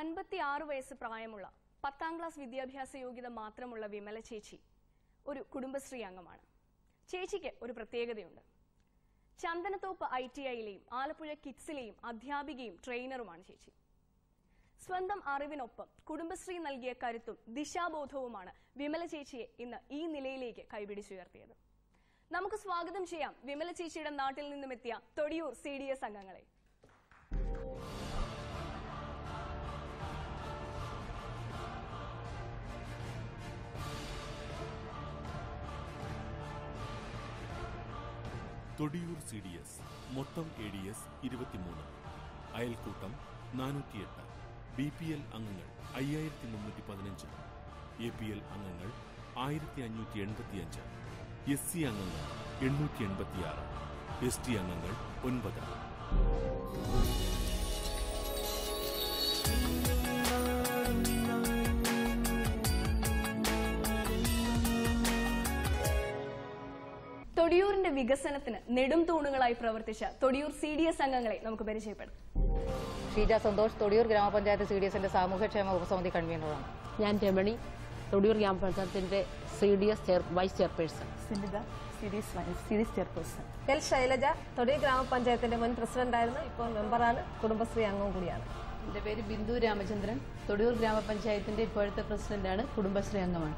അൻപത്തി ആറ് വയസ്സ് പ്രായമുള്ള പത്താം ക്ലാസ് വിദ്യാഭ്യാസ യോഗ്യത മാത്രമുള്ള വിമല ചേച്ചി ഒരു കുടുംബശ്രീ അംഗമാണ് ചേച്ചിക്ക് ഒരു പ്രത്യേകതയുണ്ട് ചന്ദനത്തോപ്പ് ഐ ടി ഐയിലെയും ആലപ്പുഴ കിഡ്സിലെയും അധ്യാപികയും ട്രെയിനറുമാണ് ചേച്ചി സ്വന്തം അറിവിനൊപ്പം കുടുംബശ്രീ നൽകിയ കരുത്തും ദിശാബോധവുമാണ് വിമല ചേച്ചിയെ ഇന്ന് ഈ നിലയിലേക്ക് കൈപിടിച്ചുയർത്തിയത് നമുക്ക് സ്വാഗതം ചെയ്യാം വിമല ചേച്ചിയുടെ നാട്ടിൽ നിന്നും എത്തിയ തൊടിയൂർ സി ഡി എസ് അംഗങ്ങളെ തൊടിയൂർ സി ഡി എസ് മൊത്തം എ ഡി എസ് ഇരുപത്തിമൂന്ന് അയൽക്കൂട്ടം നാനൂറ്റിയെട്ട് ബി പി എൽ അംഗങ്ങൾ അയ്യായിരത്തി മുന്നൂറ്റി പതിനഞ്ച് എ പി എൽ അംഗങ്ങൾ ആയിരത്തി അഞ്ഞൂറ്റി എൺപത്തിയഞ്ച് എസ് സി അംഗങ്ങൾ എണ്ണൂറ്റി എൺപത്തിയാറ് എസ് ടി അംഗങ്ങൾ ഒൻപത് തൊടിയൂരിന്റെ വികസനത്തിന് നെടും തൂണുകളായി പ്രവർത്തിച്ച തൊടിയൂർ സി ഡി എസ് അംഗങ്ങളെ നമുക്ക് പരിചയപ്പെടാം ഷീജ സന്തോഷ് തൊടിയൂർ ഗ്രാമപഞ്ചായത്ത് സി ഡി എസിന്റെ സാമൂഹ്യക്ഷേമ ഉപസമിതി കൺവീനറാണ് ഞാൻ രമണി തൊടിയൂർ ഗ്രാമപഞ്ചായത്തിന്റെ C D S vice chairperson Sinitha series series chairperson L Shailaja തൊടി ഗ്രാമപഞ്ചായത്തിന്റെ മുൻ പ്രസിഡന്റായിരുന്നു ഇപ്പോൾ മെമ്പറാണ് കുടുംബശ്രീ അംഗവും കൂടിയാണ് എന്റെ പേര് ബിന്ദു രാമചന്ദ്രൻ തൊടിയൂർ ഗ്രാമപഞ്ചായത്തിന്റെ ഇപ്പോഴത്തെ പ്രസിഡന്റാണ് കുടുംബശ്രീ അംഗമാണ്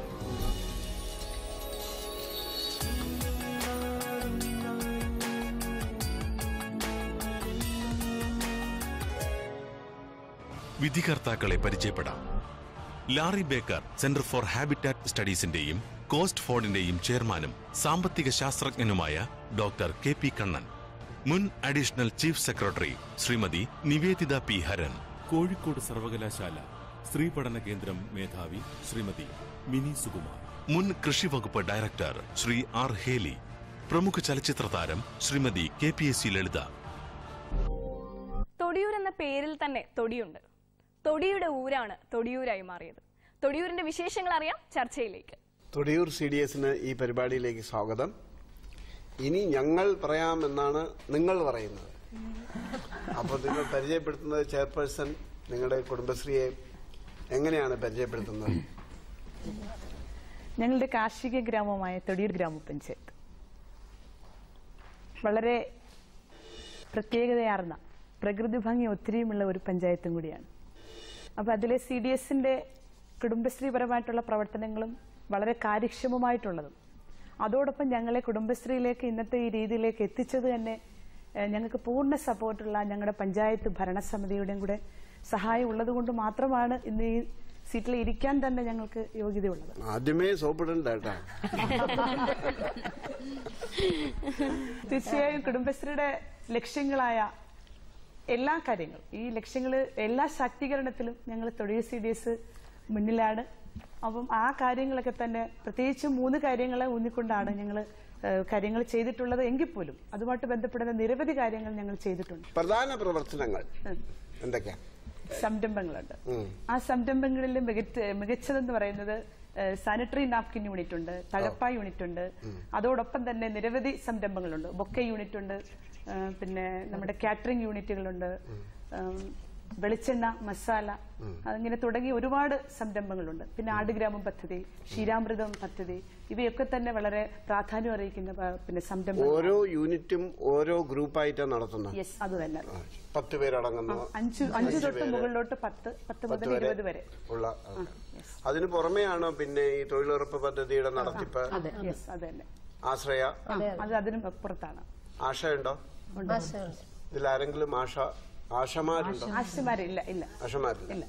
വിധികർത്താക്കളെ പരിചയപ്പെടാം Laurie Baker Centre for Habitat സ്റ്റഡീസിന്റെയും കോസ്റ്റ് ഫോർഡിന്റെയും ചെയർമാനും സാമ്പത്തിക ശാസ്ത്രജ്ഞനുമായ ഡോക്ടർ കെ പി കണ്ണൻ മുൻ additional chief secretary Shrimati Niveditha P Haran Kozhikode സർവകലാശാല സ്ത്രീ പഠന കേന്ദ്രം മേധാവി ശ്രീമതി മിനി സുകുമാർ മുൻ കൃഷി വകുപ്പ് ഡയറക്ടർ ശ്രീ ആർ ഹേലി പ്രമുഖ ചലച്ചിത്ര താരം Shrimati K P S C Lalitha Thodiyoor എന്ന പേരിൽ തന്നെ തൊടിയുണ്ട് തൊടിയുടെ ഊരാണ് തൊടിയൂരായി മാറിയത് തൊടിയൂരിന്റെ വിശേഷങ്ങൾ അറിയാം ചർച്ചയിലേക്ക് തൊടിയൂർ സി ഡി എസിന് ഈ പരിപാടിയിലേക്ക് സ്വാഗതം ഇനി ഞങ്ങൾ പറയാമെന്നാണ് നിങ്ങൾ പറയുന്നത് അപ്പോൾ നിങ്ങൾ പരിചയപ്പെടുത്തുന്നത് ചെയർപേഴ്സൺ നിങ്ങളുടെ കുടുംബശ്രീയെ എങ്ങനെയാണ് പരിചയപ്പെടുത്തുന്നത് ഞങ്ങളുടെ കാർഷിക ഗ്രാമമായ തൊടിയൂർ ഗ്രാമപഞ്ചായത്ത് വളരെ പ്രത്യേകതയാർന്ന പ്രകൃതി ഭംഗി ഒത്തിരിയുമുള്ള ഒരു പഞ്ചായത്തും കൂടിയാണ് അപ്പോൾ അതിലെ സി ഡി എസിന്റെ കുടുംബശ്രീപരമായിട്ടുള്ള പ്രവർത്തനങ്ങളും വളരെ കാര്യക്ഷമമായിട്ടുള്ളതും അതോടൊപ്പം ഞങ്ങളെ കുടുംബശ്രീയിലേക്ക് ഇന്നത്തെ ഈ രീതിയിലേക്ക് എത്തിച്ചത് തന്നെ ഏഹ്, ഞങ്ങൾക്ക് പൂർണ്ണ സപ്പോർട്ടുള്ള ഞങ്ങളുടെ പഞ്ചായത്ത് ഭരണസമിതിയുടെയും കൂടെ സഹായം ഉള്ളതുകൊണ്ട് മാത്രമാണ് ഇന്ന് ഈ സീറ്റിൽ ഇരിക്കാൻ തന്നെ ഞങ്ങൾക്ക് യോഗ്യതയുള്ളത് ആദ്യമേ സോപ്പിടണ്ട കേട്ടോ തീർച്ചയായും കുടുംബശ്രീയുടെ ലക്ഷ്യങ്ങളായ എല്ലാ കാര്യങ്ങളും ഈ ലക്ഷ്യങ്ങൾ എല്ലാ ശാക്തീകരണത്തിലും ഞങ്ങൾ തൊഴിൽ സി ഡി എസ് മുന്നിലാണ് അപ്പം ആ കാര്യങ്ങളൊക്കെ തന്നെ പ്രത്യേകിച്ച് മൂന്ന് കാര്യങ്ങളെ ഊന്നിക്കൊണ്ടാണ് ഞങ്ങൾ കാര്യങ്ങൾ ചെയ്തിട്ടുള്ളത് എങ്കിൽ പോലും അതുമായിട്ട് ബന്ധപ്പെടുന്ന നിരവധി കാര്യങ്ങൾ ഞങ്ങൾ ചെയ്തിട്ടുണ്ട് പ്രധാന പ്രവർത്തനങ്ങൾ എന്തൊക്കെയാ സംരംഭങ്ങളുണ്ട് ഉം. ആ സംരംഭങ്ങളിൽ മികച്ച മികച്ചതെന്ന് പറയുന്നത് സാനിറ്ററി നാപ്കിൻ യൂണിറ്റ് ഉണ്ട് തഴപ്പ യൂണിറ്റ് ഉണ്ട് അതോടൊപ്പം തന്നെ നിരവധി സംരംഭങ്ങളുണ്ട് ബൊക്കെ യൂണിറ്റ് ഉണ്ട് ആ, പിന്നെ നമ്മുടെ കാറ്ററിംഗ് യൂണിറ്റുകളുണ്ട് ഉം, വെളിച്ചെണ്ണ മസാല അങ്ങനെ തുടങ്ങി ഒരുപാട് സംരംഭങ്ങളുണ്ട് പിന്നെ ആടുഗ്രാമം പദ്ധതി ക്ഷീരാമൃതം പദ്ധതി ഇവയൊക്കെ തന്നെ വളരെ പ്രാധാന്യം അറിയിക്കുന്ന പ- പിന്നെ സംരംഭം ഓരോ യൂണിറ്റും ഓരോ ഗ്രൂപ്പായിട്ടാണ് നടത്തുന്നത് യെസ് അത് തന്നെ ആ, പത്ത് പേരടങ്ങുന്ന അഞ്ചു അഞ്ചു തൊട്ട് മുകളിലോട്ട് പത്ത് പത്ത് പത്ത് മുതൽ വരെ ഇരുപത് വരെ ഉള്ള ആൾക്കാർ. അതിന് പുറമെയാണോ പിന്നെ ഈ തൊഴിലുറപ്പ് പദ്ധതിയുടെ നടത്തിപ്പ് യെസ് അത് തന്നെ ആശ്രയ അത് അതിനും പുറത്താണ് ആശയുണ്ടോ ഇതിൽ ആരെങ്കിലും ആശ ആശമാരുണ്ടോ ആശമാരെ ഇല്ല ഇല്ല ആശമാരില്ല ഇല്ല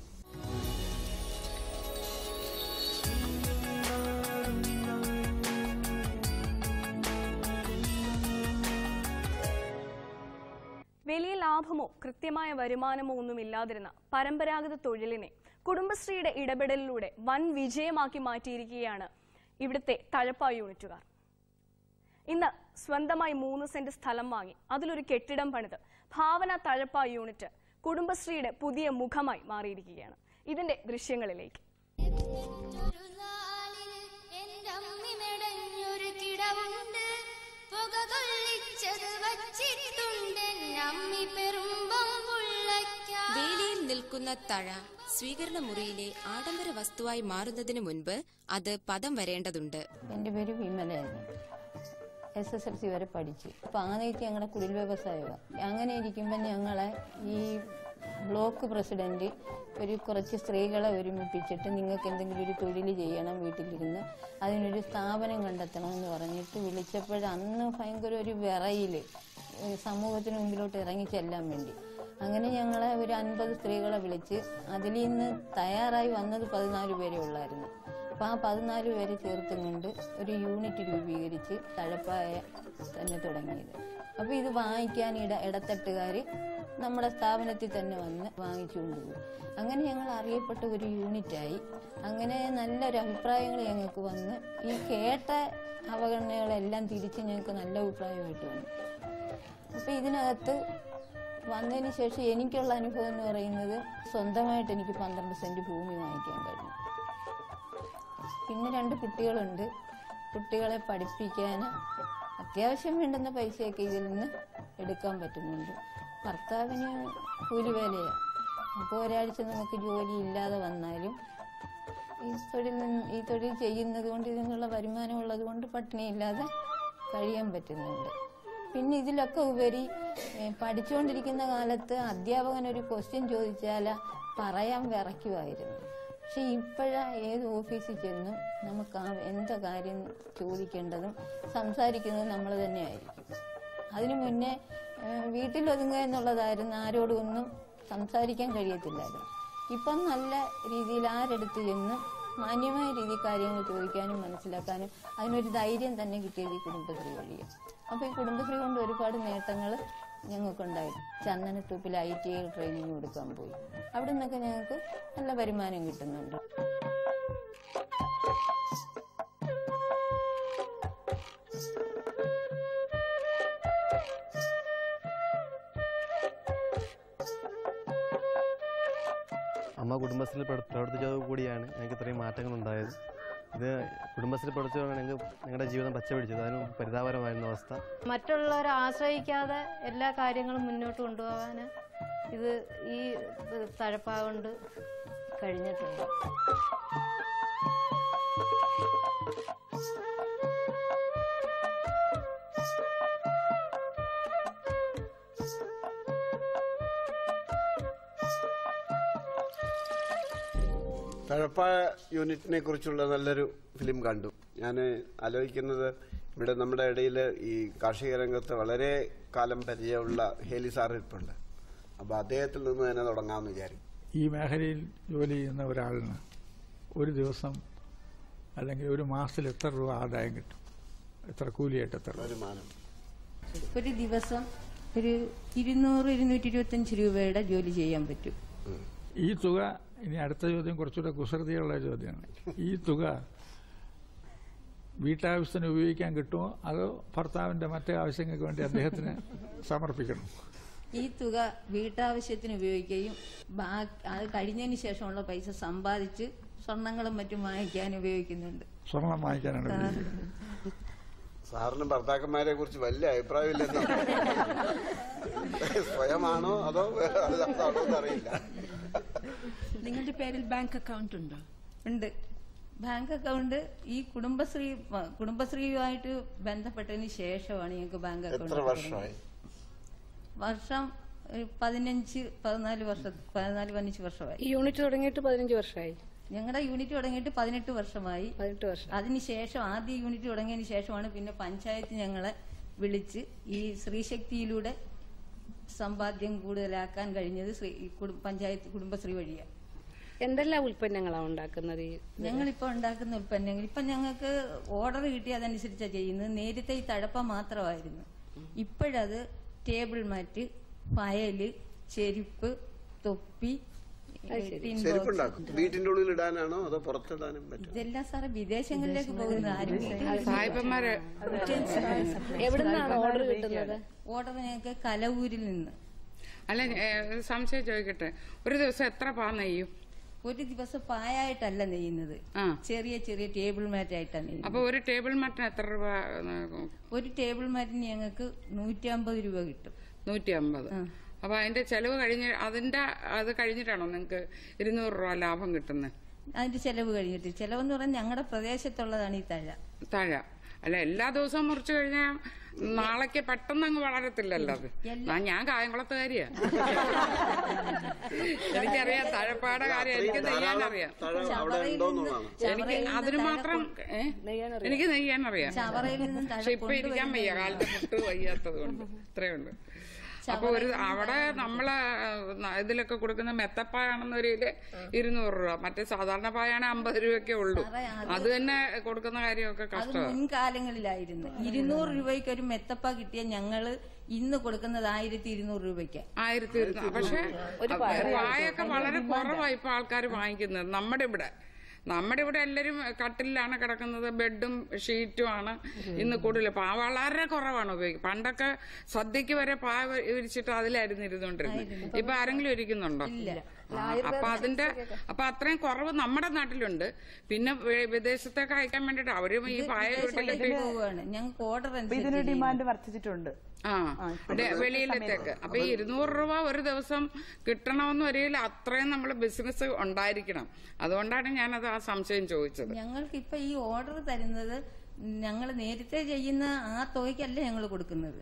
വലിയ ലാഭമോ കൃത്യമായ വരുമാനമോ ഒന്നുമില്ലാതിരുന്ന പരമ്പരാഗത തൊഴിലിനെ കുടുംബശ്രീയുടെ ഇടപെടലിലൂടെ വൻ വിജയമാക്കി മാറ്റിയിരിക്കുകയാണ് ഇവിടുത്തെ തഴപ്പ യൂണിറ്റുകാർ ഇന്ന് സ്വന്തമായി മൂന്ന് സെന്റ് സ്ഥലം വാങ്ങി അതിലൊരു കെട്ടിടം പണിത് ഭാവന തഴപ്പ യൂണിറ്റ് കുടുംബശ്രീയുടെ പുതിയ മുഖമായി മാറിയിരിക്കുകയാണ് ഇതിന്റെ ദൃശ്യങ്ങളിലേക്ക് ഒരു നാളിൽ എന്റമ്മി മെടഞ്ഞൊരു കിടവുണ്ട് പുക കൊള്ളിച്ചത് വച്ചിട്ടുണ്ട് അമ്മി പെരുമ്പം പുള്ളയ്ക്ക നിൽക്കുന്ന തഴ സ്വീകരണ മുറിയിലെ ആഡംബര വസ്തുവായി മാറുന്നതിനു മുൻപ് അത് പദം വരേണ്ടതുണ്ട് എൻ്റെ പേര് വിമലയാണ് എസ് എസ് എൽ സി വരെ പഠിച്ചു അപ്പം ആദ്യമായിട്ട് ഞങ്ങളുടെ കുടിൽ വ്യവസായമാണ് അങ്ങനെ ഇരിക്കുമ്പോൾ ഞങ്ങളെ ഈ ബ്ലോക്ക് പ്രസിഡന്റ് ഒരു കുറച്ച് സ്ത്രീകളെ ഒരുമിപ്പിച്ചിട്ട് നിങ്ങൾക്ക് എന്തെങ്കിലും ഒരു തൊഴിൽ ചെയ്യണം വീട്ടിലിരുന്ന് അതിനൊരു സ്ഥാപനം കണ്ടെത്തണം എന്ന് പറഞ്ഞിട്ട് വിളിച്ചപ്പോൾ അന്ന് ഭയങ്കര ഒരു വിറയിൽ സമൂഹത്തിന് മുമ്പിലോട്ട് ഇറങ്ങി ചെല്ലാൻ വേണ്ടി അങ്ങനെ ഞങ്ങളെ ഒരു അൻപത് സ്ത്രീകളെ വിളിച്ച് അതിൽ നിന്ന് തയ്യാറായി വന്നത് പതിനാല് പേരെ ഉള്ളായിരുന്നു അപ്പോൾ ആ പതിനാല് പേരെ ചേർത്തും കൊണ്ട് ഒരു യൂണിറ്റ് രൂപീകരിച്ച് തഴപ്പായ തന്നെ തുടങ്ങിയത് അപ്പോൾ ഇത് വാങ്ങിക്കാൻ ഇട ഇടത്തട്ടുകാർ നമ്മുടെ സ്ഥാപനത്തിൽ തന്നെ വന്ന് വാങ്ങിച്ചു കൊണ്ടുപോകും അങ്ങനെ ഞങ്ങൾ അറിയപ്പെട്ട ഒരു യൂണിറ്റായി അങ്ങനെ നല്ലൊരു അഭിപ്രായങ്ങൾ ഞങ്ങൾക്ക് വന്ന് ഈ കേട്ട അവഗണനകളെല്ലാം തിരിച്ച് ഞങ്ങൾക്ക് നല്ല അഭിപ്രായമായിട്ട് വന്നു അപ്പോൾ ഇതിനകത്ത് വന്നതിന് ശേഷം എനിക്കുള്ള അനുഭവം എന്ന് പറയുന്നത് സ്വന്തമായിട്ട് എനിക്ക് പന്ത്രണ്ട് സെന്റ് ഭൂമി വാങ്ങിക്കാൻ കഴിഞ്ഞു പിന്നെ രണ്ട് കുട്ടികളുണ്ട് കുട്ടികളെ പഠിപ്പിക്കാൻ അത്യാവശ്യം വേണ്ടുന്ന പൈസയൊക്കെ ഇതിൽ നിന്ന് എടുക്കാൻ പറ്റുന്നുണ്ട് ഭർത്താവിന് കൂലിവേലയാണ് അപ്പോൾ ഒരാഴ്ച നമുക്ക് ജോലി ഇല്ലാതെ വന്നാലും ഈ തൊഴിൽ നിന്ന്- ഈ തൊഴിൽ ചെയ്യുന്നത് കൊണ്ട് ഇതിൽ നിന്നുള്ള വരുമാനം ഉള്ളത് കൊണ്ട് പട്ടിണിയില്ലാതെ കഴിയാൻ പറ്റുന്നുണ്ട് പിന്നെ ഇതിലൊക്കെ ഉപരി ഏ, പഠിച്ചുകൊണ്ടിരിക്കുന്ന കാലത്ത് അധ്യാപകൻ ഒരു ക്വസ്റ്റ്യൻ ചോദിച്ചാൽ പറയാൻ വിറയ്ക്കുമായിരുന്നു പക്ഷെ ഇപ്പോഴാ ഏത് ഓഫീസിൽ ചെന്നും നമുക്ക് ആ എന്താ കാര്യം ചോദിക്കേണ്ടതും സംസാരിക്കുന്നതും നമ്മൾ തന്നെയായിരിക്കും അതിനു മുന്നേ ഏ, വീട്ടിലൊതുങ്ങുക എന്നുള്ളതായിരുന്നു ആരോടും ഒന്നും സംസാരിക്കാൻ കഴിയത്തില്ലായിരുന്നു ഇപ്പം നല്ല രീതിയിൽ ആരെടുത്ത് ചെന്ന് മാന്യമായ രീതിയിൽ കാര്യങ്ങൾ ചോദിക്കാനും മനസ്സിലാക്കാനും അതിനൊരു ധൈര്യം തന്നെ കിട്ടിയത് ഈ കുടുംബശ്രീ വഴിയാണ് അപ്പോൾ ഈ കുടുംബശ്രീ കൊണ്ട് ഒരുപാട് നേട്ടങ്ങൾ ഞങ്ങൾക്കുണ്ടായി ചന്ദനത്തൂപ്പിൽ ഐ ടി ഐ ട്രെയിനിങ് കൊടുക്കാൻ പോയി അവിടെ നിന്നൊക്കെ ഞങ്ങൾക്ക് നല്ല വരുമാനം കിട്ടുന്നുണ്ട് അമ്മ കുടുംബശ്രീയിൽ പ്രവർ- പ്രവർത്തിച്ചത് കൂടിയാണ് ഞങ്ങൾക്ക് ഇത്രയും മാറ്റങ്ങൾ ഉണ്ടായത് ഇത് കുടുംബശ്രീ പ്രവർത്തിച്ചതാണ് ഞങ്ങൾക്ക് ഞങ്ങളുടെ ജീവിതം പച്ചപിടിച്ചത് അതിന് പരിതാപകരമായിരുന്ന അവസ്ഥ മറ്റുള്ളവരെ ആശ്രയിക്കാതെ എല്ലാ കാര്യങ്ങളും മുന്നോട്ട് കൊണ്ടുപോകാൻ ഇത് ഈ തഴപ്പാ കൊണ്ട് കഴിഞ്ഞിട്ടുണ്ട് തഴപ്പായ യൂണിറ്റിനെ കുറിച്ചുള്ള നല്ലൊരു ഫിലിം കണ്ടു ഞാൻ ആലോചിക്കുന്നത് ഇവിടെ നമ്മുടെ ഇടയിൽ ഈ കാർഷിക രംഗത്ത് വളരെ കാലം പരിചയമുള്ള ഹേലി സാർ ഇരിപ്പുണ്ട് അപ്പോൾ അദ്ദേഹത്തിൽ നിന്ന് തന്നെ തുടങ്ങാമെന്ന് വിചാരിക്കും ഈ മേഖലയിൽ ജോലി ചെയ്യുന്ന ഒരാളിന് ഒരു ദിവസം അല്ലെങ്കിൽ ഒരു മാസത്തിൽ എത്ര രൂപ ആദായം കിട്ടും എത്ര കൂലിയായിട്ട് എത്ര രൂപ? വരുമാനം ഒരു ദിവസം ഒരു ഇരുന്നൂറ് ഇരുന്നൂറ്റി ഇരുപത്തഞ്ച് രൂപയുടെ ജോലി ചെയ്യാൻ പറ്റും ഈ തുക ഇനി അടുത്ത ചോദ്യം കുറച്ചുകൂടെ കുസൃതിയുള്ള ചോദ്യമാണ് ഈ തുക വീട്ടാവശ്യത്തിന് ഉപയോഗിക്കാൻ കിട്ടുമോ അതോ ഭർത്താവിന്റെ മറ്റേ ആവശ്യങ്ങൾക്ക് വേണ്ടി അദ്ദേഹത്തിന് സമർപ്പിക്കണം ഈ തുക വീട്ടാവശ്യത്തിന് ഉപയോഗിക്കുകയും ബാക്കി അത് കഴിഞ്ഞതിന് ശേഷമുള്ള പൈസ സമ്പാദിച്ച് സ്വർണങ്ങളും മറ്റും വാങ്ങിക്കാൻ ഉപയോഗിക്കുന്നുണ്ട് സ്വർണം വാങ്ങിക്കാനാണ് ഉപയോഗിക്കുന്നത് സാറിന് ഭർത്താക്കന്മാരെ കുറിച്ച് വലിയ അഭിപ്രായമില്ലെന്ന് സ്വയമാണോ അതോ വേറെ അതാണോ എന്നറിയില്ല നിങ്ങളുടെ പേരിൽ ബാങ്ക് അക്കൗണ്ട് ഉണ്ടോ ഉണ്ട് ബാങ്ക് അക്കൗണ്ട് ഈ കുടുംബശ്രീ കുടുംബശ്രീയുമായിട്ട് ബന്ധപ്പെട്ടതിന് ശേഷമാണ് ഞങ്ങൾക്ക് ബാങ്ക് എത്ര അക്കൗണ്ട് വർഷമായി വർഷം ഒരു പതിനഞ്ച് പതിനാല് വർഷം പതിനാല് പതിനഞ്ച് വർഷമായി ഈ യൂണിറ്റ് തുടങ്ങിയിട്ട് പതിനഞ്ച് വർഷമായി ഞങ്ങളുടെ യൂണിറ്റ് തുടങ്ങിയിട്ട് പതിനെട്ട് വർഷമായി പതിനെട്ട് വർഷം അതിനുശേഷം ആദ്യ യൂണിറ്റ് തുടങ്ങിയതിന് ശേഷമാണ് പിന്നെ പഞ്ചായത്ത് ഞങ്ങളെ വിളിച്ച് ഈ സ്ത്രീശക്തിയിലൂടെ സമ്പാദ്യം കൂടുതലാക്കാൻ കഴിഞ്ഞത് ശ്രീ ഈ കുടു- പഞ്ചായത്ത് കുടുംബശ്രീ വഴിയാണ് എന്തെല്ലാം ഉൽപ്പന്നങ്ങളാണ് ഉണ്ടാക്കുന്നത് ഈ ഞങ്ങളിപ്പോൾ ഉണ്ടാക്കുന്ന ഉൽപ്പന്നങ്ങൾ ഇപ്പം ഞങ്ങൾക്ക് ഓർഡർ കിട്ടി അതനുസരിച്ചാണ് ചെയ്യുന്നത് നേരത്തെ ഈ തഴപ്പ മാത്രമായിരുന്നു ഇപ്പോഴത് ടേബിൾ മാറ്റ് ഫയല് ചെരുപ്പ് തൊപ്പി ടിൻ ബോക്സ്. ചെരുപ്പുണ്ടാക്കും വീട്ടിന്റെ ഉള്ളിൽ ഇടാനാണോ അതോ പുറത്തിടാനും പറ്റും ഇതെല്ലാം സാറേ വിദേശങ്ങളിലേക്ക് പോകുന്ന ആരും സായിപ്പന്മാര് എവിടുന്നാണ് ഓർഡർ കിട്ടുന്നത് ഓർഡർ ഞങ്ങൾക്ക് കലവൂരിൽ നിന്ന് അല്ല ഏ, ഒരു സംശയം ചോദിക്കട്ടെ ഒരു ദിവസം എത്ര പാ നെയ്യും ഒരു ദിവസം പായായിട്ടല്ല നെയ്യുന്നത് ചെറിയ ചെറിയ ടേബിൾ മാറ്റ് ആയിട്ടാണ് നെയ്യുന്നത് അപ്പൊ ഒരു ടേബിൾ മട്ടൺ എത്ര രൂപ ഏ, ഒരു ടേബിൾ മാറ്റിന് ഞങ്ങൾക്ക് നൂറ്റി അമ്പത് രൂപ കിട്ടും നൂറ്റി അമ്പത് അപ്പൊ അതിന്റെ ചെലവ് കഴിഞ്ഞ് അതിന്റെ അത് കഴിഞ്ഞിട്ടാണോ നിങ്ങൾക്ക് ഇരുന്നൂറ് രൂപ ലാഭം കിട്ടുന്നത് അതിന്റെ ചെലവ് കഴിഞ്ഞിട്ട് ചെലവെന്ന് പറഞ്ഞാൽ ഞങ്ങളുടെ പ്രദേശത്തുള്ളതാണ് ഈ തഴ തഴ അല്ല എല്ലാ ദിവസവും മുറിച്ചു കഴിഞ്ഞാൽ നാളേക്ക് പെട്ടെന്ന് അങ്ങ് വളരത്തില്ലല്ലോ അത് ആ, ഞാൻ കായംകുളത്തുകാരിയാ എനിക്കറിയാം തഴപ്പാടെ കാര്യം എനിക്ക് നെയ്യാനറിയാം തഴ അവിടെ ഉണ്ടോന്നുള്ളതാണ് എനിക്ക് അതിന് മാത്രം ഏ? എനിക്ക് നെയ്യാനറിയാം ചവറയിൽ നിന്നും തഴ പക്ഷെ ഇപ്പൊ ഇരിക്കാൻ വയ്യ കാലത്തെ മുട്ട് വയ്യാത്തത് കൊണ്ട് ഇത്രയേ ഉള്ളൂ അപ്പൊ ഒരു അവിടെ നമ്മളെ ആ, ഇതിലൊക്കെ കൊടുക്കുന്ന മെത്തപ്പായാണെന്നൊരു ഇരുന്നൂറ് രൂപ മറ്റേ സാധാരണ പായാണ് അമ്പത് രൂപയൊക്കെ ഉള്ളൂ അത് തന്നെ കൊടുക്കുന്ന കാര്യമൊക്കെ അത് കഷ്ടമാണ് മുൻകാലങ്ങളിലായിരുന്നു ഇരുന്നൂറ് രൂപയ്ക്ക് ഒരു മെത്തപ്പ കിട്ടിയ ഞങ്ങള് ഇന്ന് കൊടുക്കുന്നത് ആയിരത്തി ഇരുന്നൂറ് രൂപയ്ക്ക് ആയിരത്തി ഇരുന്നൂറ് പക്ഷെ പായൊക്കെ വളരെ കുറവാണ് ഇപ്പൊ ആൾക്കാർ വാങ്ങിക്കുന്നത് നമ്മുടെ ഇവിടെ നമ്മുടെ ഇവിടെ എല്ലാവരും കട്ടിലാണ് കിടക്കുന്നത് ബെഡും ഷീറ്റും ആണ് ഇന്ന് കൂടുതൽ പാ വളരെ കുറവാണ് ഉപയോഗിക്കുക പണ്ടൊക്കെ സദ്യക്ക് വരെ പാ വിരിച്ചിട്ട് അതിലായിരുന്നു ഇരുന്നോണ്ടിരുന്നത് ഇപ്പൊ ആരെങ്കിലും ഇരിക്കുന്നുണ്ടോ ആ, അപ്പൊ അതിന്റെ അപ്പൊ അത്രയും കുറവ് നമ്മുടെ നാട്ടിലുണ്ട് പിന്നെ വി- വിദേശത്തേക്ക് അയക്കാൻ വേണ്ടിട്ട് അവരും ഈ പായ ഉരുട്ടിക്കെട്ടി പോവുകയാണ് ഞങ്ങൾക്ക് ഓർഡർ അപ്പൊ ഇതിന് ഡിമാൻഡ് വർദ്ധിച്ചിട്ടുണ്ട് ആ ഡെ- വെളിയിലത്തേക്ക് അപ്പൊ ഈ ഇരുന്നൂറ് രൂപ ഒരു ദിവസം കിട്ടണമെന്ന് വരികയിൽ അത്രയും നമ്മൾ ബിസിനസ് ഉണ്ടായിരിക്കണം അതുകൊണ്ടാണ് ഞാനത് ആ സംശയം ചോദിച്ചത് ഞങ്ങൾക്ക് ഇപ്പൊ ഈ ഓർഡർ തരുന്നത് ഞങ്ങൾ നേരത്തെ ചെയ്യുന്ന ആ തുകയ്ക്കല്ല ഞങ്ങൾ കൊടുക്കുന്നത്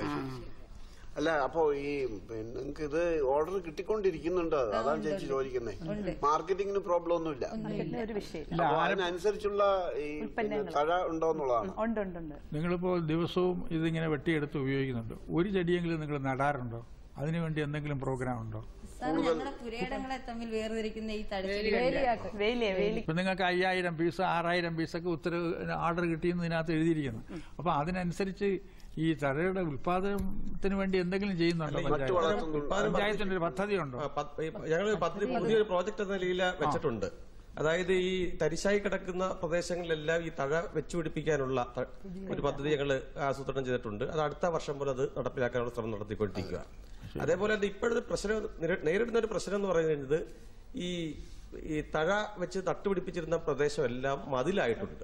അല്ല അപ്പോ ഈ നിങ്ങൾക്ക് ഇത് ഓർഡർ കിട്ടിക്കൊണ്ടിരിക്കുന്നുണ്ട് അതാണ് ചേച്ചി ചോദിക്കുന്നത് മാർക്കറ്റിംഗിന് പ്രോബ്ലം ഒന്നുമില്ല ഒരു വിഷയം അപ്പൊ അതിനനുസരിച്ചുള്ള ഈ പിന്നെ തഴ ഉണ്ടോന്നുള്ളതാണ് ഉണ്ട് ഉണ്ട് ഉണ്ട് നിങ്ങളിപ്പോൾ ദിവസവും ഇതിങ്ങനെ വെട്ടിയെടുത്ത് ഉപയോഗിക്കുന്നുണ്ട് ഒരു ചെടിയെങ്കിലും നിങ്ങൾ നടാറുണ്ടോ അതിനുവേണ്ടി എന്തെങ്കിലും പ്രോഗ്രാം ഉണ്ടോ സാർ ഞങ്ങളുടെ പുരയിടങ്ങളെ തമ്മിൽ വേർതിരിക്കുന്ന ഈ തടച്ചിൽ വേലിയെ വേലി ഇപ്പൊ നിങ്ങൾക്ക് അയ്യായിരം പീസ് ആറായിരം പീസൊക്കെ ഉത്തരവ് ഓർഡർ കിട്ടിയെന്ന് ഇതിനകത്ത് എഴുതിയിരിക്കുന്നു അപ്പൊ അതിനനുസരിച്ച് ഈ തഴയുടെ ഉൽപാദനത്തിന് വേണ്ടി എന്തെങ്കിലും ചെയ്യുന്നുണ്ടോ പഞ്ചായത്ത് പഞ്ചായത്തിന്റെ ഒരു പദ്ധതി ഉണ്ടോ ഞങ്ങൾ പദ്ധതി പുതിയൊരു പ്രോജക്റ്റ് എന്ന നിലയിൽ വെച്ചിട്ടുണ്ട് അതായത് ഈ തരിശായി കിടക്കുന്ന പ്രദേശങ്ങളിലെല്ലാം ഈ തഴ വെച്ചുപിടിപ്പിക്കാനുള്ള ത- ഒരു പദ്ധതി ഞങ്ങൾ ആസൂത്രണം ചെയ്തിട്ടുണ്ട് അത് അടുത്ത വർഷം പോലെ അത് നടപ്പിലാക്കാനുള്ള ശ്രമം നടത്തിക്കൊണ്ടിരിക്കുക അതേപോലെ തന്നെ ഇപ്പോഴത്തെ പ്രശ്നം നേരി- നേരിടുന്ന ഒരു പ്രശ്നം എന്ന് പറയുന്നത് ഈ ഈ തഴ വെച്ച് നട്ടുപിടിപ്പിച്ചിരുന്ന പ്രദേശം എല്ലാം മതിലായിട്ടുണ്ട്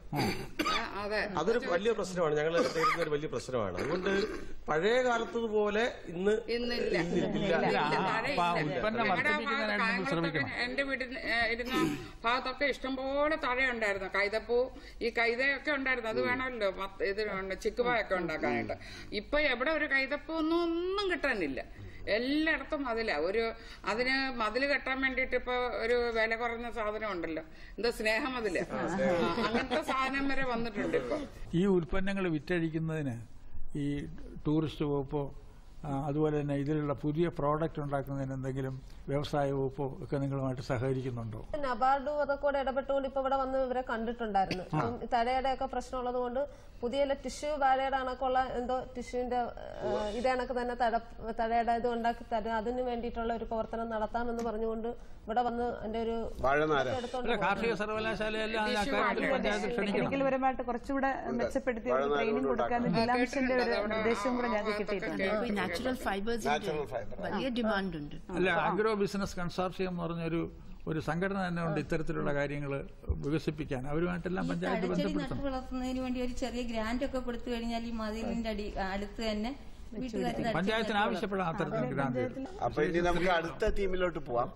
അതെ അതൊരു വലിയ പ്രശ്നമാണ് ഞങ്ങൾ നേരിടുന്ന ഒരു വലിയ പ്രശ്നമാണ് അതുകൊണ്ട് പഴയ കാലത്തതുപോലെ ഇന്ന് ഇന്നില്ല ഇന്നില്ല. അപ്പൊ ആ ഉൽപ്പന്നം വർദ്ധിപ്പിക്കുന്നതിനായിട്ട് നിങ്ങൾ ശ്രമിക്കണം എന്റെ വീട്ടിൽ ഏഹ്, ഇരുന്ന ഭാഗത്തൊക്കെ ഇഷ്ടംപോലെ തഴയുണ്ടായിരുന്നു കൈതപ്പൂ ഈ കൈതയൊക്കെ ഉണ്ടായിരുന്നു അത് വേണമല്ലോ മത്ത- ഇത് വേണ്ട ചിക്കുപായൊക്കെ ഉണ്ടാക്കാനായിട്ട് ഇപ്പൊ എവിടെ ഒരു കൈതപ്പൂ ഒന്നും ഒന്നും കിട്ടാനില്ല എല്ലായിടത്തും മതില ഒരു അതിന് മതില് കെട്ടാൻ വേണ്ടിയിട്ട് ഇപ്പൊ ഒരു വില കുറഞ്ഞ സാധനം ഉണ്ടല്ലോ എന്താ സ്നേഹമതില് ആ, അങ്ങനത്തെ സാധനം വരെ വന്നിട്ടുണ്ട് ഇപ്പൊ ഈ ഉൽപ്പന്നങ്ങൾ വിറ്റഴിക്കുന്നതിന് ഈ ടൂറിസ്റ്റ് വകുപ്പോ ആ, അതുപോലെ തന്നെ ഇതിലുള്ള പുതിയ പ്രോഡക്റ്റ് ഉണ്ടാക്കുന്നതിന് എന്തെങ്കിലും വ്യവസായ വകുപ്പോ ഒക്കെ നിങ്ങളുമായിട്ട് സഹകരിക്കുന്നുണ്ടോ നബാർഡും അതൊക്കെ കൂടെ ഇടപെട്ടുകൊണ്ട് ഇപ്പൊ ഇവിടെ വന്ന് ഇവരെ കണ്ടിട്ടുണ്ടായിരുന്നു ഇപ്പം ഈ തലയുടെ ഒക്കെ പ്രശ്നമുള്ളത് കൊണ്ട് പുതിയ ടിഷ്യൂ വാഴയുടെ കണക്കുള്ള എന്തോ ടിഷ്യൂവിന്റെ ഇതേ കണക്ക് തന്നെ തഴ തലയുടെ ഇത് ഉണ്ടാക്കി തരും അതിന് വേണ്ടിയിട്ടുള്ള ഒരു പ്രവർത്തനം നടത്താമെന്ന് പറഞ്ഞുകൊണ്ട് ഇവിടെ വന്ന് എന്റെ ഒരു വാഴനാര എടുത്തോണ്ട് അല്ല, കാർഷിക സർവകലാശാലയെല്ലാം ആ കാര്യത്തിൽ പഞ്ചായത്ത് ക്ഷണിക്കണം ടെക്നിക്കൽ പരമായിട്ട് കുറച്ചുകൂടെ മെച്ചപ്പെടുത്തി ഒരു ട്രെയിനിങ് കൊടുക്കാൻ ജില്ലാ മിഷന്റെ ഒരു നിർദ്ദേശവും കൂടെ ഞങ്ങൾക്ക് കിട്ടിയിട്ടുണ്ട് ഇപ്പൊ ഈ നാച്ചുറൽ ഫൈബേഴ്സിന്റെ വലിയ ഡിമാൻഡ് ഉണ്ട് അല്ല അഗ്രോ ബിസിനസ് കൺസോർഷ്യം എന്ന് പറഞ്ഞൊരു ഒരു സംഘടന തന്നെ ഉണ്ട് ഇത്തരത്തിലുള്ള കാര്യങ്ങൾ വികസിപ്പിക്കാൻ അവരുമായിട്ടെല്ലാം പഞ്ചായത്ത് തടച്ചെടി നട്ടു ബന്ധപ്പെടുത്തണം വളർത്തുന്നതിന് വേണ്ടി ഒരു ചെറിയ ഗ്രാന്റ് ഒക്കെ കൊടുത്തു കഴിഞ്ഞാൽ ഈ മതിലിന്റെ അടി അടുത്ത് തന്നെ വീട്ടുകാർ പഞ്ചായത്തിന് ആവശ്യപ്പെടാം അത്തരത്തിൽ ഗ്രാന്റ് അപ്പൊ ഇനി നമുക്ക് അടുത്ത ടീമിലോട്ട് പോവാം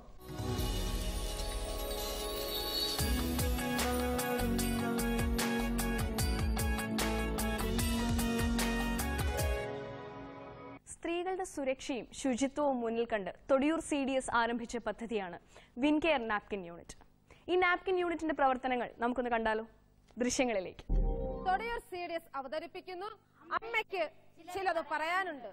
സ്ത്രീകളുടെ സുരക്ഷയും ശുചിത്വവും മുന്നിൽ കണ്ട് തൊടിയൂർ സി ഡി എസ് ആരംഭിച്ച പദ്ധതിയാണ് വിൻകെയർ നാപ്കിൻ യൂണിറ്റ് ഈ നാപ്കിൻ യൂണിറ്റിന്റെ പ്രവർത്തനങ്ങൾ നമുക്കൊന്ന് കണ്ടാലോ ദൃശ്യങ്ങളിലേക്ക് തൊടിയൂർ സി ഡി എസ് അവതരിപ്പിക്കുന്നു അമ്മയ്ക്ക് ചിലത് പറയാനുണ്ട്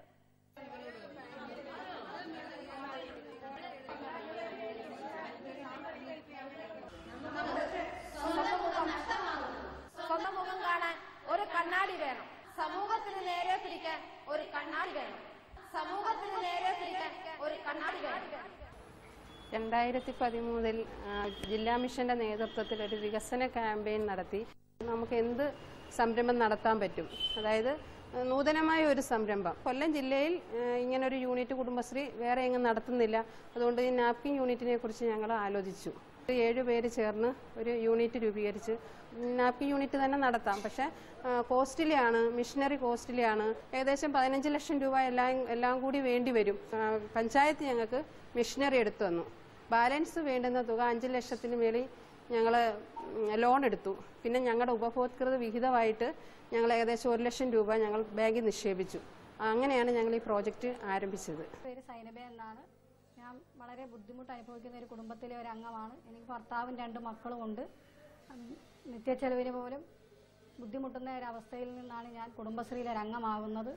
സ്വന്തം മുഖം കാണാൻ ഒരു കണ്ണാടി വേണം സമൂഹത്തിന് നേരെ പിടിക്കാൻ ഒരു കണ്ണാടി വേണം സമൂഹത്തിന് നേരെ പിടിക്കാൻ ഒരു കണ്ണാടി വേണം രണ്ടായിരത്തി പതിമൂന്നിൽ ജില്ലാ മിഷന്റെ നേതൃത്വത്തിൽ ഒരു വികസന ക്യാമ്പയിൻ നടത്തി നമുക്ക് എന്ത് സംരംഭം നടത്താൻ പറ്റും അതായത് ആ, നൂതനമായ ഒരു സംരംഭം കൊല്ലം ജില്ലയിൽ ആ, ഇങ്ങനൊരു യൂണിറ്റ് കുടുംബശ്രീ വേറെ എങ്ങും നടത്തുന്നില്ല അതുകൊണ്ട് ഈ നാപ്കിൻ യൂണിറ്റിനെ കുറിച്ച് ഞങ്ങൾ ആലോചിച്ചു ഏഴ് പേര് ചേർന്ന് ഒരു യൂണിറ്റ് രൂപീകരിച്ച് നാപ്കിൻ യൂണിറ്റ് തന്നെ നടത്താം പക്ഷേ കോസ്റ്റ്ലി ആണ് മിഷനറി കോസ്റ്റ്ലി ആണ് ഏകദേശം പതിനഞ്ച് ലക്ഷം രൂപ എല്ലാം എല്ലാം കൂടി വേണ്ടി വരും ആ, പഞ്ചായത്ത് ഞങ്ങൾക്ക് മിഷനറി എടുത്തു തന്നു ബാലൻസ് വേണ്ടുന്ന തുക അഞ്ച് ലക്ഷത്തിന് മേളിൽ ഞങ്ങൾ ലോൺ എടുത്തു പിന്നെ ഞങ്ങളുടെ ഉപഭോക്തൃ വിഹിതമായിട്ട് ഞങ്ങൾ ഏകദേശം ഒരു ലക്ഷം രൂപ ഞങ്ങൾ ബാങ്കിൽ നിക്ഷേപിച്ചു അങ്ങനെയാണ് ഞങ്ങൾ ഈ പ്രോജക്റ്റ് ആരംഭിച്ചത് പേര് സൈനബ എന്നാണ് ഞാൻ വളരെ ബുദ്ധിമുട്ട് അനുഭവിക്കുന്ന ഒരു കുടുംബത്തിലെ ഒരു അംഗമാണ് എനിക്ക് ഭർത്താവും രണ്ട് മക്കളും ഉണ്ട് ഉം, നിത്യച്ചെലവിന് പോലും ബുദ്ധിമുട്ടുന്ന ഒരു അവസ്ഥയിൽ നിന്നാണ് ഞാൻ കുടുംബശ്രീയിലെ ഒരു അംഗമാകുന്നത്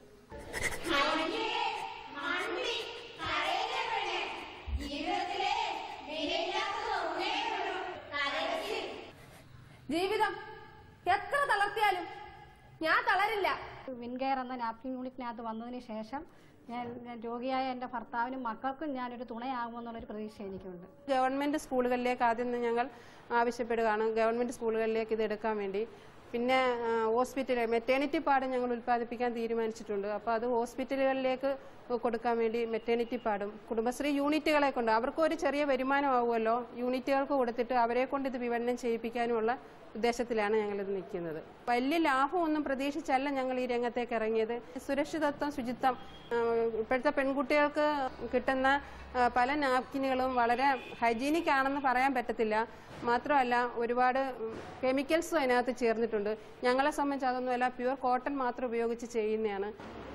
ജീവിതം എത്ര തളർത്തിയാലും ഞാൻ തളരില്ല വിൻകെയർ എന്ന നാപ്കിൻ യൂണിറ്റിനകത്ത് വന്നതിന് ശേഷം ഞാൻ ഞാൻ രോഗിയായ എൻ്റെ ഭർത്താവിനും മക്കൾക്കും ഞാനൊരു തുണയാകുമെന്നുള്ളൊരു പ്രതീക്ഷ എനിക്കുണ്ട് ഗവൺമെന്റ് സ്കൂളുകളിലേക്ക് ആദ്യം ഞങ്ങൾ ആവശ്യപ്പെടുകയാണ് ഗവൺമെന്റ് സ്കൂളുകളിലേക്ക് ഇത് എടുക്കാൻ വേണ്ടി പിന്നെ ഹോസ്പിറ്റൽ മെറ്റേണിറ്റി പാഡ് ഞങ്ങൾ ഉൽപ്പാദിപ്പിക്കാൻ തീരുമാനിച്ചിട്ടുണ്ട് അപ്പോൾ അത് ഹോസ്പിറ്റലുകളിലേക്ക് കൊടുക്കാൻ വേണ്ടി മെറ്റേണിറ്റി പാടും കുടുംബശ്രീ യൂണിറ്റുകളെ കൊണ്ട് അവർക്കും ഒരു ചെറിയ വരുമാനമാവുമല്ലോ യൂണിറ്റുകൾക്ക് കൊടുത്തിട്ട് അവരെ കൊണ്ട് ഇത് വിപണനം ചെയ്യിപ്പിക്കാനുമുള്ള ഉദ്ദേശത്തിലാണ് ഞങ്ങളിത് നിൽക്കുന്നത് വലിയ ലാഭമൊന്നും പ്രതീക്ഷിച്ചല്ല ഞങ്ങൾ ഈ രംഗത്തേക്ക് ഇറങ്ങിയത് സുരക്ഷിതത്വം ശുചിത്വം ആ, ഇപ്പോഴത്തെ പെൺകുട്ടികൾക്ക് കിട്ടുന്ന ആ, പല നാപ്കിനുകളും വളരെ ഹൈജീനിക് ആണെന്ന് പറയാൻ പറ്റത്തില്ല മാത്രമല്ല ഒരുപാട് കെമിക്കൽസും അതിനകത്ത് ചേർന്നിട്ടുണ്ട് ഞങ്ങളെ സംബന്ധിച്ച് അതൊന്നുമല്ല പ്യുവർ കോട്ടൺ മാത്രം ഉപയോഗിച്ച് ചെയ്യുന്നതാണ്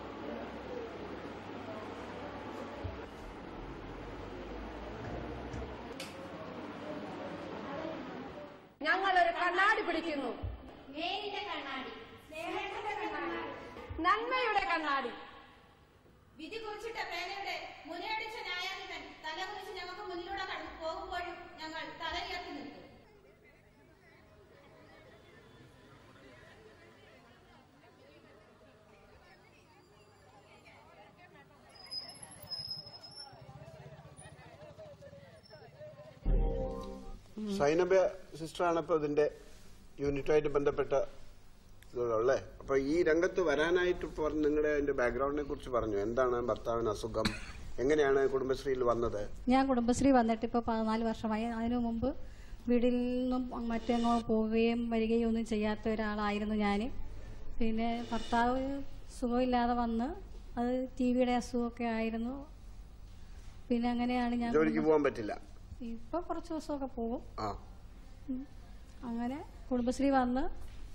ഞങ്ങൾ ഒരു കണ്ണാടി പിടിക്കുന്നു നന്മയുടെ കണ്ണാടി വിധി കുറിച്ചിട്ട പേനയുടെ മുനയടിച്ച ന്യായാധിപൻ തല കുറിച്ച് ഞങ്ങൾക്ക് മുന്നിലൂടെ കടന്നു പോകുമ്പോഴും ഞങ്ങൾ തലയുയർത്തി നിൽക്കും സൈനബ സിസ്റ്ററാണ് ഇപ്പോൾ ഇതിന്റെ യൂണിറ്റുമായിട്ട് ബന്ധപ്പെട്ട ഇതുള്ളേ അപ്പൊ ഈ രംഗത്ത് വരാനായിട്ട് പറഞ്ഞ നിങ്ങളുടെ അതിന്റെ ബാക്ക്ഗ്രൗണ്ടിനെ കുറിച്ച് പറഞ്ഞു എന്താണ് ഭർത്താവിന് അസുഖം എങ്ങനെയാണ് കുടുംബശ്രീയിൽ വന്നത് ഞാൻ കുടുംബശ്രീ വന്നിട്ട് ഇപ്പോൾ പതിനാല് വർഷമായി അതിനു മുമ്പ് വീട്ടിൽ നിന്നും മറ്റെങ്ങോ പോവുകയും വരികയും ഒന്നും ചെയ്യാത്ത ഒരാളായിരുന്നു ഞാൻ പിന്നെ ഭർത്താവ് സുഖമില്ലാതെ വന്ന് അത് ടി വിയുടെ അസുഖമൊക്കെ ആയിരുന്നു പിന്നെ അങ്ങനെയാണ് ഞാൻ ജോലിക്ക് പോകാൻ പറ്റില്ല ഇപ്പോൾ കുറച്ച് ദിവസമൊക്കെ പോകും ആ ഉം. അങ്ങനെ കുടുംബശ്രീ വന്ന്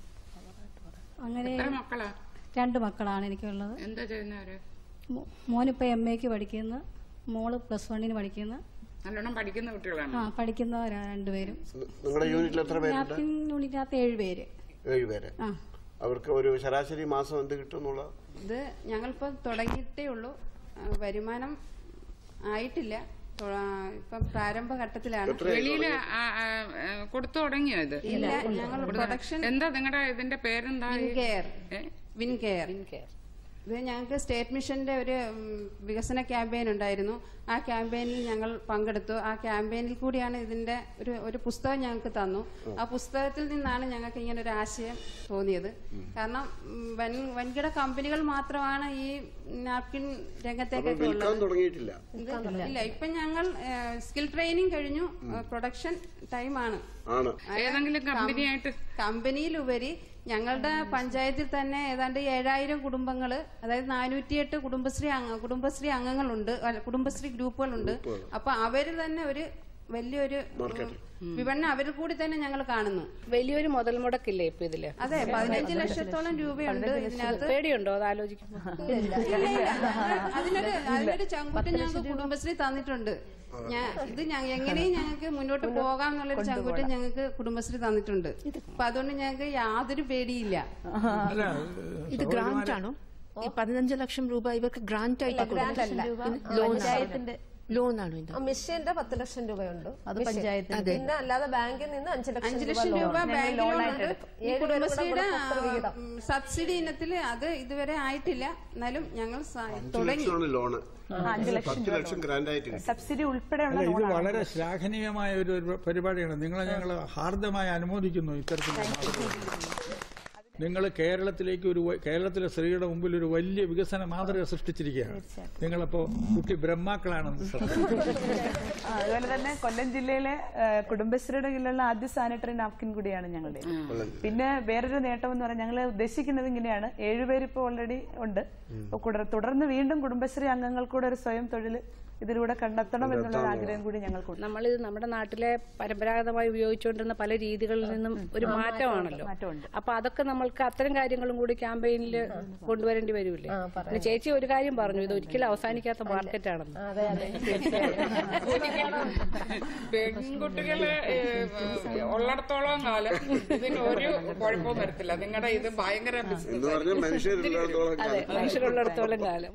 അങ്ങനെ എത്ര മക്കളാ രണ്ട് മക്കളാണ് എനിക്കുള്ളത് എന്താ ചെയ്യുന്നവര് മോ- മോനിപ്പോൾ എം എക്ക് പഠിക്കുന്നു മോള് പ്ലസ് വണ്ണിന് പഠിക്കുന്നു നല്ലോണം പഠിക്കുന്ന കുട്ടികളാണ് ആ പഠിക്കുന്നവരാ രണ്ടുപേരും നിങ്ങളുടെ യൂണിറ്റിൽ എത്ര പേരുണ്ട് നാപ്കിൻ യൂണിറ്റിനകത്ത് ഏഴ് പേര് ഏഴുപേര് ആ അവർക്ക് ഒരു ശരാശരി മാസം എന്ത് കിട്ടും എന്നുള്ള ഇത് ഞങ്ങളിപ്പോൾ തുടങ്ങിയിട്ടേ ഉള്ളൂ ആ, വരുമാനം ആയിട്ടില്ല തൊ- ആ, ഇപ്പം പ്രാരംഭഘട്ടത്തിലാണ് വെളിയില് ആ, ആ, ആ, കൊടുത്തു തുടങ്ങിയോ ഇത് ഇല്ല, ഞങ്ങൾ കൊടുത്തു. പ്രൊഡക്ഷൻ എന്താ നിങ്ങളുടെ ഇതിന്റെ പേരെന്താ വിൻകെയർ വിൻകെയർ ഇത് ഞങ്ങൾക്ക് സ്റ്റേറ്റ് മിഷന്റെ ഒരു ഉം, വികസന ക്യാമ്പയിൻ ഉണ്ടായിരുന്നു ആ ക്യാമ്പയിനിൽ ഞങ്ങൾ പങ്കെടുത്തു ആ ക്യാമ്പയിനിൽ കൂടിയാണ് ഇതിന്റെ ഒരു ഒരു പുസ്തകം ഞങ്ങൾക്ക് തന്നു ആ പുസ്തകത്തിൽ നിന്നാണ് ഞങ്ങൾക്ക് ഇങ്ങനെ ഒരു ആശയം തോന്നിയത് കാരണം ഉം, വൻ വൻകിട കമ്പനികൾ മാത്രമാണ് ഈ നാപ്കിൻ അപ്പൊ രംഗത്തേക്കൊക്കെ വിൽക്കാൻ ഉള്ളത് തുടങ്ങിയിട്ടില്ല ഇത് ഇല്ല ഇപ്പൊ ഞങ്ങൾ സ്കിൽ ട്രെയിനിങ് കഴിഞ്ഞു പ്രൊഡക്ഷൻ ടൈമാണ് ആണ് ഏതെങ്കിലും കമ്പനിയായിട്ട് കമ്പനിയിലുപരി ഞങ്ങളുടെ പഞ്ചായത്തിൽ തന്നെ ഏതാണ്ട് ഏഴായിരം കുടുംബങ്ങൾ അതായത് നാനൂറ്റിയെട്ട് കുടുംബശ്രീ അംഗ കുടുംബശ്രീ അംഗങ്ങളുണ്ട് അല്ല, കുടുംബശ്രീ ഗ്രൂപ്പുകളുണ്ട് ഗ്രൂപ്പുകൾ. അപ്പൊ അവര് തന്നെ ഒരു വലിയൊരു മാർക്കറ്റ് വിപണനം അവരിൽ കൂടി തന്നെ ഞങ്ങൾ കാണുന്നു വലിയൊരു മുതൽ മുടക്കില്ലേ ഇപ്പൊ ഇതില് അതെ പതിനഞ്ച് ലക്ഷത്തോളം രൂപയുണ്ട് ഇതിനകത്ത് പേടിയുണ്ടോ അത് ആലോചിക്കുമ്പോ ഇല്ല, ഇല്ല. അതിനൊരു അതിനൊരു ചങ്കൂറ്റം ഞങ്ങൾക്ക് കുടുംബശ്രീ തന്നിട്ടുണ്ട് ഞാൻ ഇത് ഞ- എങ്ങനെയും ഞങ്ങൾക്ക് മുന്നോട്ട് പോകാം എന്നുള്ളൊരു ചങ്കൂറ്റം ഞങ്ങൾക്ക് കുടുംബശ്രീ തന്നിട്ടുണ്ട് അപ്പൊ അതുകൊണ്ട് ഞങ്ങൾക്ക് യാതൊരു പേടിയില്ല ഇത് ഗ്രാന്റ് ആണോ ഈ പതിനഞ്ച് ലക്ഷം രൂപ ഇവർക്ക് ഗ്രാന്റ് ആയിട്ട് ഗ്രാന്റ് അല്ല. ലോൺ പഞ്ചായത്തിന്റെ ലോൺ ആണോ ഇത് മിഷന്റെ പത്ത് ലക്ഷം രൂപയുണ്ട് അത് മിഷൻ. പഞ്ചായത്തിന്റെ. പിന്നെ അല്ലാതെ ബാങ്കിൽ നിന്ന് അഞ്ച് ലക്ഷം അഞ്ച് ലക്ഷം രൂപ ലോൺ. ബാങ്ക് ലോൺ ലോൺ ആയിട്ട് ഉണ്ട് എടുക്കും. ഈ ഏഴ് പേരും കൂടെ കുടുംബശ്രീയുടെ കൊടുക്കുന്ന വിഹിതം. ഉം, സബ്സിഡി ഇനത്തിൽ അത് ഇതുവരെ ആയിട്ടില്ല എന്നാലും ഞങ്ങൾ സ- അഞ്ച് തുടങ്ങി ലക്ഷമാണ് ലോണ് അഞ്ച് ലക്ഷം പത്ത് ലക്ഷം ഗ്രാൻഡ് ആയിട്ട് കിട്ടും സബ്സിഡി ഉൾപ്പെടെയുള്ള അല്ല ഇത് ലോണാണ് വളരെ ശ്ലാഘനീയമായ ഒരു ഒരു പരിപാടിയാണ് നിങ്ങളെ ഞങ്ങൾ ഹാർദമായി അനുമോദിക്കുന്നു ഇത്തരത്തിലുള്ള നിങ്ങൾ കേരളത്തിലേക്ക് ഒരു വ- കേരളത്തിലെ സ്ത്രീയുടെ മുമ്പിൽ ഒരു വലിയ വികസന മാതൃക സൃഷ്ടിച്ചിരിക്കുകയാണ് നിങ്ങളപ്പോ കുട്ടി ബ്രഹ്മാക്കളാണെന്ന് ആ, അതുപോലെ തന്നെ കൊല്ലം ജില്ലയിലെ ആ, കുടുംബശ്രീയുടെ കീഴിലുള്ള ആദ്യ സാനിറ്ററി നാപ്കിൻ കൂടിയാണ് ഞങ്ങളുടെ പിന്നെ വേറൊരു നേട്ടം എന്ന് പറഞ്ഞാൽ ഞങ്ങൾ ഉദ്ദേശിക്കുന്നത് ഇങ്ങനെയാണ് ഏഴുപേര് ഇപ്പോൾ ഓൾറെഡി ഉണ്ട് അപ്പൊ കുട- തുടർന്ന് വീണ്ടും കുടുംബശ്രീ അംഗങ്ങൾക്കൂടെ ഒരു സ്വയം തൊഴിൽ ഇതിലൂടെ കണ്ടെത്തണം എന്നുള്ള ഒരു ആഗ്രഹം കൂടി ഞങ്ങൾക്കുണ്ട് നമ്മളിത് നമ്മുടെ നാട്ടിലെ പരമ്പരാഗതമായി ഉപയോഗിച്ചുകൊണ്ടിരുന്ന പല രീതികളിൽ നിന്നും ഒരു ആ, മാറ്റമാണല്ലോ മാറ്റമുണ്ട്. അപ്പൊ അതൊക്കെ നമ്മൾക്ക് അത്തരം കാര്യങ്ങളും കൂടി ക്യാമ്പയിനിൽ കൊണ്ടുവരേണ്ടി വരില്ലേ പിന്നെ ചേച്ചി ഒരു കാര്യം പറഞ്ഞു ഇത് ഒരിക്കലും അവസാനിക്കാത്ത മാർക്കറ്റ് ആണെന്ന് പെൺകുട്ടികള് ഏഹ്, ഉള്ളിടത്തോളം കാലം ഇതിന് ഒരു കുഴപ്പവും വരത്തില്ല നിങ്ങളുടെ ഇത് ഭയങ്കര business എന്ന് പറഞ്ഞാൽ ആയിരിക്കും. മനുഷ്യരുള്ളിടത്തോളം അതെ കാലം. മനുഷ്യരുള്ളിടത്തോളം കാലം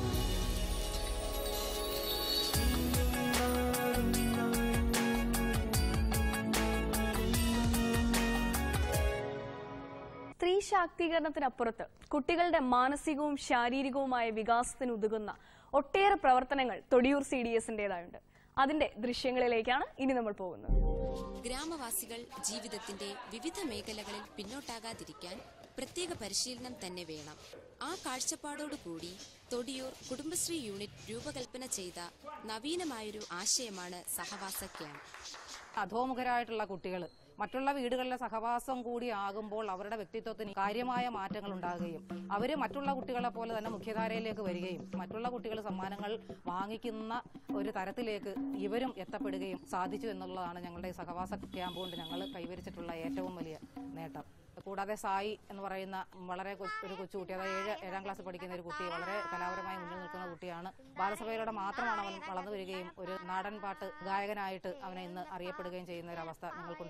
സ്ത്രീ ശാക്തീകരണത്തിനപ്പുറത്ത് കുട്ടികളുടെ മാനസികവും ശാരീരികവുമായ വികാസത്തിന് ഉതകുന്ന ഒട്ടേറെ പ്രവർത്തനങ്ങൾ തൊടിയൂർ സി ഡി എസിന്റേതായുണ്ട് അതിന്റെ ദൃശ്യങ്ങളിലേക്കാണ് ഇനി നമ്മൾ പോകുന്നത് ഗ്രാമവാസികൾ ജീവിതത്തിന്റെ വിവിധ മേഖലകളിൽ പിന്നോട്ടാകാതിരിക്കാൻ പ്രത്യേക പരിശീലനം തന്നെ വേണം ആ കാഴ്ചപ്പാടോടുകൂടി തൊടിയൂർ കുടുംബശ്രീ യൂണിറ്റ് രൂപകൽപ്പന ചെയ്ത നവീനമായൊരു ആശയമാണ് സഹവാസ ക്യാമ്പ് അധോമുഖരായിട്ടുള്ള കുട്ടികൾ മറ്റുള്ള വീടുകളിലെ സഹവാസം കൂടി ആകുമ്പോൾ അവരുടെ വ്യക്തിത്വത്തിന് കാര്യമായ മാറ്റങ്ങൾ ഉണ്ടാകുകയും അവർ മറ്റുള്ള കുട്ടികളെ പോലെ തന്നെ മുഖ്യധാരയിലേക്ക് വരികയും മറ്റുള്ള കുട്ടികൾ സമ്മാനങ്ങൾ വാങ്ങിക്കുന്ന ഒരു തരത്തിലേക്ക് ഇവരും എത്തപ്പെടുകയും സാധിച്ചു എന്നുള്ളതാണ് ഞങ്ങളുടെ ഈ സഹവാസ ക്യാമ്പ് കൊണ്ട് ഞങ്ങൾ കൈവരിച്ചിട്ടുള്ള ഏറ്റവും വലിയ നേട്ടം കൂടാതെ സായി എന്ന് പറയുന്ന വളരെ കൊ- ഒരു കൊച്ചുകുട്ടി അതായത് ഏഴ് ഏഴാം ക്ലാസ്സിൽ പഠിക്കുന്ന ഒരു കുട്ടി വളരെ കലാപരമായി മുന്നിൽ നിൽക്കുന്ന കുട്ടിയാണ് ബാലസഭയിലൂടെ മാത്രമാണ് അവൻ വളർന്നു വരികയും ഒരു നാടൻ പാട്ട് ഗായകനായിട്ട് അവനെ ഇന്ന് അറിയപ്പെടുകയും ചെയ്യുന്ന ഒരു അവസ്ഥ ഞങ്ങൾക്കുണ്ട്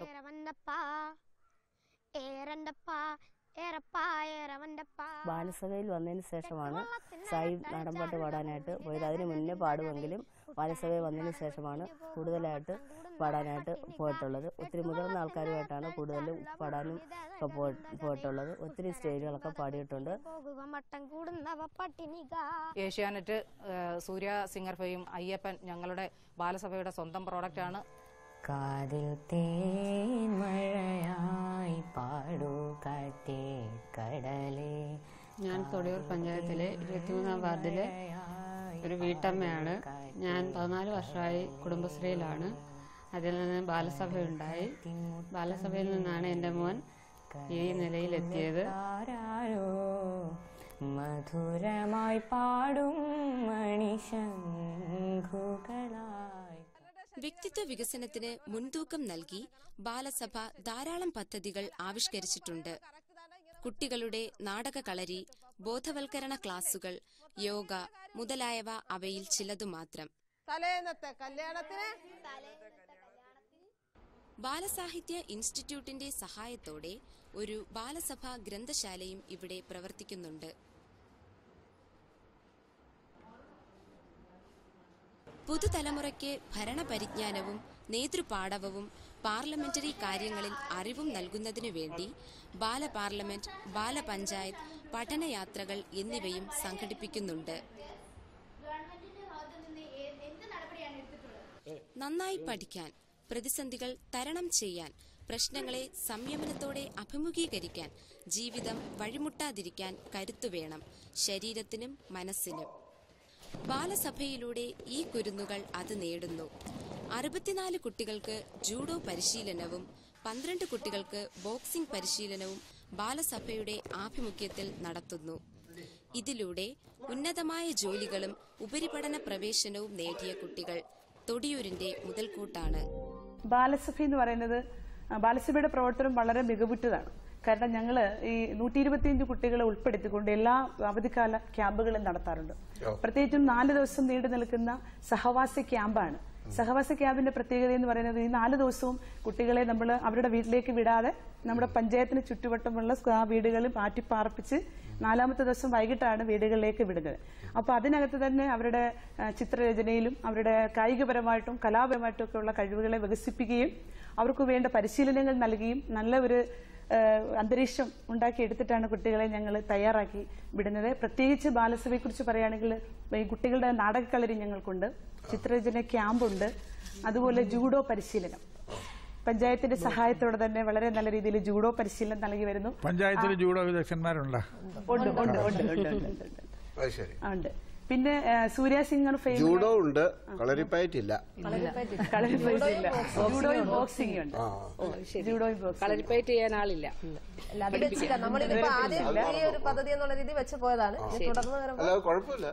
ബാലസഭയിൽ വന്നതിന് ശേഷമാണ് സായി നാടൻപാട്ട് പാടാനായിട്ട് പോയത് അതിന് മുന്നേ പാടുമെങ്കിലും ബാലസഭയിൽ വന്നതിന് ശേഷമാണ് കൂടുതലായിട്ട് പാടാനായിട്ട് പോയിട്ടുള്ളത് ഒത്തിരി മുതിർന്ന ആൾക്കാരുമായിട്ടാണ് കൂടുതലും പാടാനും ഒക്കെ പോയി- പോയിട്ടുള്ളത് ഒത്തിരി സ്റ്റേജുകളൊക്കെ പാടിയിട്ടുണ്ട് ഏഷ്യാനെറ്റ് ഏഹ്, സൂര്യ സിംഗർ ഫെയും അയ്യപ്പൻ ഞങ്ങളുടെ ബാലസഭയുടെ സ്വന്തം പ്രോഡക്റ്റാണ് കാതിൽ തേൻമഴയായി പാടൂ കാറ്റേ കടലേ ഞാൻ തൊടിയൂർ പഞ്ചായത്തിലെ ഇരുപത്തിമൂന്നാം വാർഡിലെ ഒരു വീട്ടമ്മയാണ് ഞാൻ പതിനാല് വർഷമായി കുടുംബശ്രീയിലാണ് അതിൽ നിന്ന് ബാലസഭയുണ്ടായി ബാലസഭയിൽ നിന്നാണ് എൻ്റെ മോൻ ഈ നിലയിലെത്തിയത് ആരാരോ മധുരമായി പാടും മണിശങ്കുകളായി വ്യക്തിത്വ വികസനത്തിന് മുൻതൂക്കം നൽകി ബാലസഭ ധാരാളം പദ്ധതികൾ ആവിഷ്കരിച്ചിട്ടുണ്ട് കുട്ടികളുടെ നാടക കളരി ബോധവൽക്കരണ ക്ലാസുകൾ യോഗ മുതലായവ അവയിൽ ചിലതു മാത്രം തലേന്നത്തെ കല്യാണത്തിന് ബാലസാഹിത്യ ഇൻസ്റ്റിറ്റ്യൂട്ടിന്റെ സഹായത്തോടെ ഒരു ബാലസഭ ഗ്രന്ഥശാലയും ഇവിടെ പ്രവർത്തിക്കുന്നുണ്ട് പുതുതലമുറയ്ക്ക് ഭരണപരിജ്ഞാനവും നേതൃപാടവവും പാർലമെന്ററി കാര്യങ്ങളിൽ അറിവും നൽകുന്നതിനു വേണ്ടി ബാലപാർലമെന്റ് ബാലപഞ്ചായത്ത് പഠനയാത്രകൾ എന്നിവയും സംഘടിപ്പിക്കുന്നുണ്ട് നന്നായി പഠിക്കാൻ പ്രതിസന്ധികൾ തരണം ചെയ്യാൻ പ്രശ്നങ്ങളെ സംയമനത്തോടെ അഭിമുഖീകരിക്കാൻ ജീവിതം വഴിമുട്ടാതിരിക്കാൻ കരുത്തു വേണം ശരീരത്തിനും മനസ്സിനും ബാലസഭയിലൂടെ ഈ കുരുന്നുകൾ അത് നേടുന്നു അറുപത്തിനാല് കുട്ടികൾക്ക് ജൂഡോ പരിശീലനവും പന്ത്രണ്ട് കുട്ടികൾക്ക് ബോക്സിംഗ് പരിശീലനവും ബാലസഭയുടെ ആഭിമുഖ്യത്തിൽ നടത്തുന്നു ഇതിലൂടെ ഉന്നതമായ ജോലികളും ഉപരിപഠന പ്രവേശനവും നേടിയ കുട്ടികൾ തൊടിയൂരിന്റെ മുതൽക്കൂട്ടാണ് ബാലസഭ എന്ന് പറയുന്നത് ആ, ബാലസഭയുടെ പ്രവർത്തനം വളരെ മികവുറ്റതാണ് കാരണം ഞങ്ങൾ ഈ നൂറ്റി ഇരുപത്തിയഞ്ച് കുട്ടികളെ ഉൾപ്പെടുത്തിക്കൊണ്ട് എല്ലാ അവധിക്കാല ക്യാമ്പുകളും നടത്താറുണ്ട് പ്രത്യേകിച്ചും നാല് ദിവസം നീണ്ടു നിൽക്കുന്ന സഹവാസ ക്യാമ്പാണ് സഹവാസ ക്യാമ്പിന്റെ പ്രത്യേകത എന്ന് പറയുന്നത് ഈ നാല് ദിവസവും കുട്ടികളെ നമ്മൾ അവരുടെ വീട്ടിലേക്ക് വിടാതെ നമ്മുടെ പഞ്ചായത്തിന് ചുറ്റുവട്ടമുള്ള ആ വീടുകളിൽ മാറ്റിപ്പാർപ്പിച്ച് നാലാമത്തെ ദിവസം വൈകിട്ടാണ് വീടുകളിലേക്ക് വിടുന്നത് അപ്പൊ അതിനകത്ത് തന്നെ അവരുടെ ആ, ചിത്രരചനയിലും അവരുടെ കായികപരമായിട്ടും കലാപരമായിട്ടും ഒക്കെ ഉള്ള കഴിവുകളെ വികസിപ്പിക്കുകയും അവർക്ക് വേണ്ട പരിശീലനങ്ങൾ നൽകിയും നല്ല ഒരു ആ, അന്തരീക്ഷം ഉണ്ടാക്കിയെടുത്തിട്ടാണ് കുട്ടികളെ ഞങ്ങൾ തയ്യാറാക്കി വിടുന്നത് പ്രത്യേകിച്ച് ബാലസഭയെക്കുറിച്ച് പറയുകയാണെങ്കിൽ ഈ കുട്ടികളുടെ നാടകക്കളരി ഞങ്ങൾക്കുണ്ട് ചിത്രരചന ക്യാമ്പുണ്ട് അതുപോലെ ജൂഡോ പരിശീലനം പഞ്ചായത്തിന്റെ സഹായത്തോടെ തന്നെ വളരെ നല്ല രീതിയിൽ ജൂഡോ പരിശീലനം നൽകി വരുന്നു പഞ്ചായത്തിൽ ജൂഡോ വിദഗ്ധന്മാരുണ്ടോ ഉണ്ട് ഉണ്ട് ഉണ്ട് ഉണ്ട് ഉണ്ട് ഉണ്ട് ഉണ്ട് അത് ശരി ആ, ഉണ്ട് പിന്നെ ആ, സൂര്യ സിംഗ് ആണ് famous ജൂഡോ ഉണ്ട് കളരിപ്പയറ്റില്ല കളരിപ്പയറ്റില്ല ജൂഡോയും ബോക്സിംഗ് ഉണ്ട് ആ ജൂഡോയും ബോക്സിംഗ് കളരിപ്പയറ്റ് ചെയ്യാൻ ആളില്ല അല്ല, അത് വെച്ചില്ല നമ്മളിതിപ്പോ ആദ്യം ഈ ഒരു പദ്ധതി എന്നുള്ള രീതി വെച്ച് പോയതാണ് ഇനി തുടർന്ന് വരുമ്പോ അല്ല കുഴപ്പമില്ല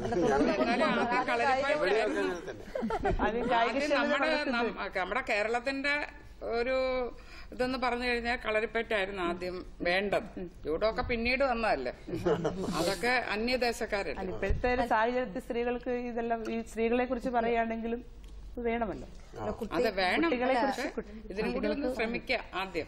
ആദ്യം നമ്മുടെ നം- നമ്മുടെ കേരളത്തിന്റെ ഒരു ഇതെന്ന് പറഞ്ഞു കഴിഞ്ഞാൽ കളരിപ്പറ്റായിരുന്നു ആദ്യം വേണ്ടത് ജൂഡോ ഒക്കെ പിന്നീട് വന്നതല്ലേ അതൊക്കെ അന്യദേശക്കാരല്ലേ ഇപ്പോഴത്തെ ഒരു സാഹചര്യത്തിൽ സ്ത്രീകൾക്ക് ഇതെല്ലാം ഈ സ്ത്രീകളെ കുറിച്ച് പറയുകയാണെങ്കിലും ഇത് വേണമല്ലോ അത് വേണം കുട്ടികളെ പക്ഷെ കുറിച്ച് ഇതിനും കൂടി ഒന്ന് ശ്രമിക്കാം ആദ്യം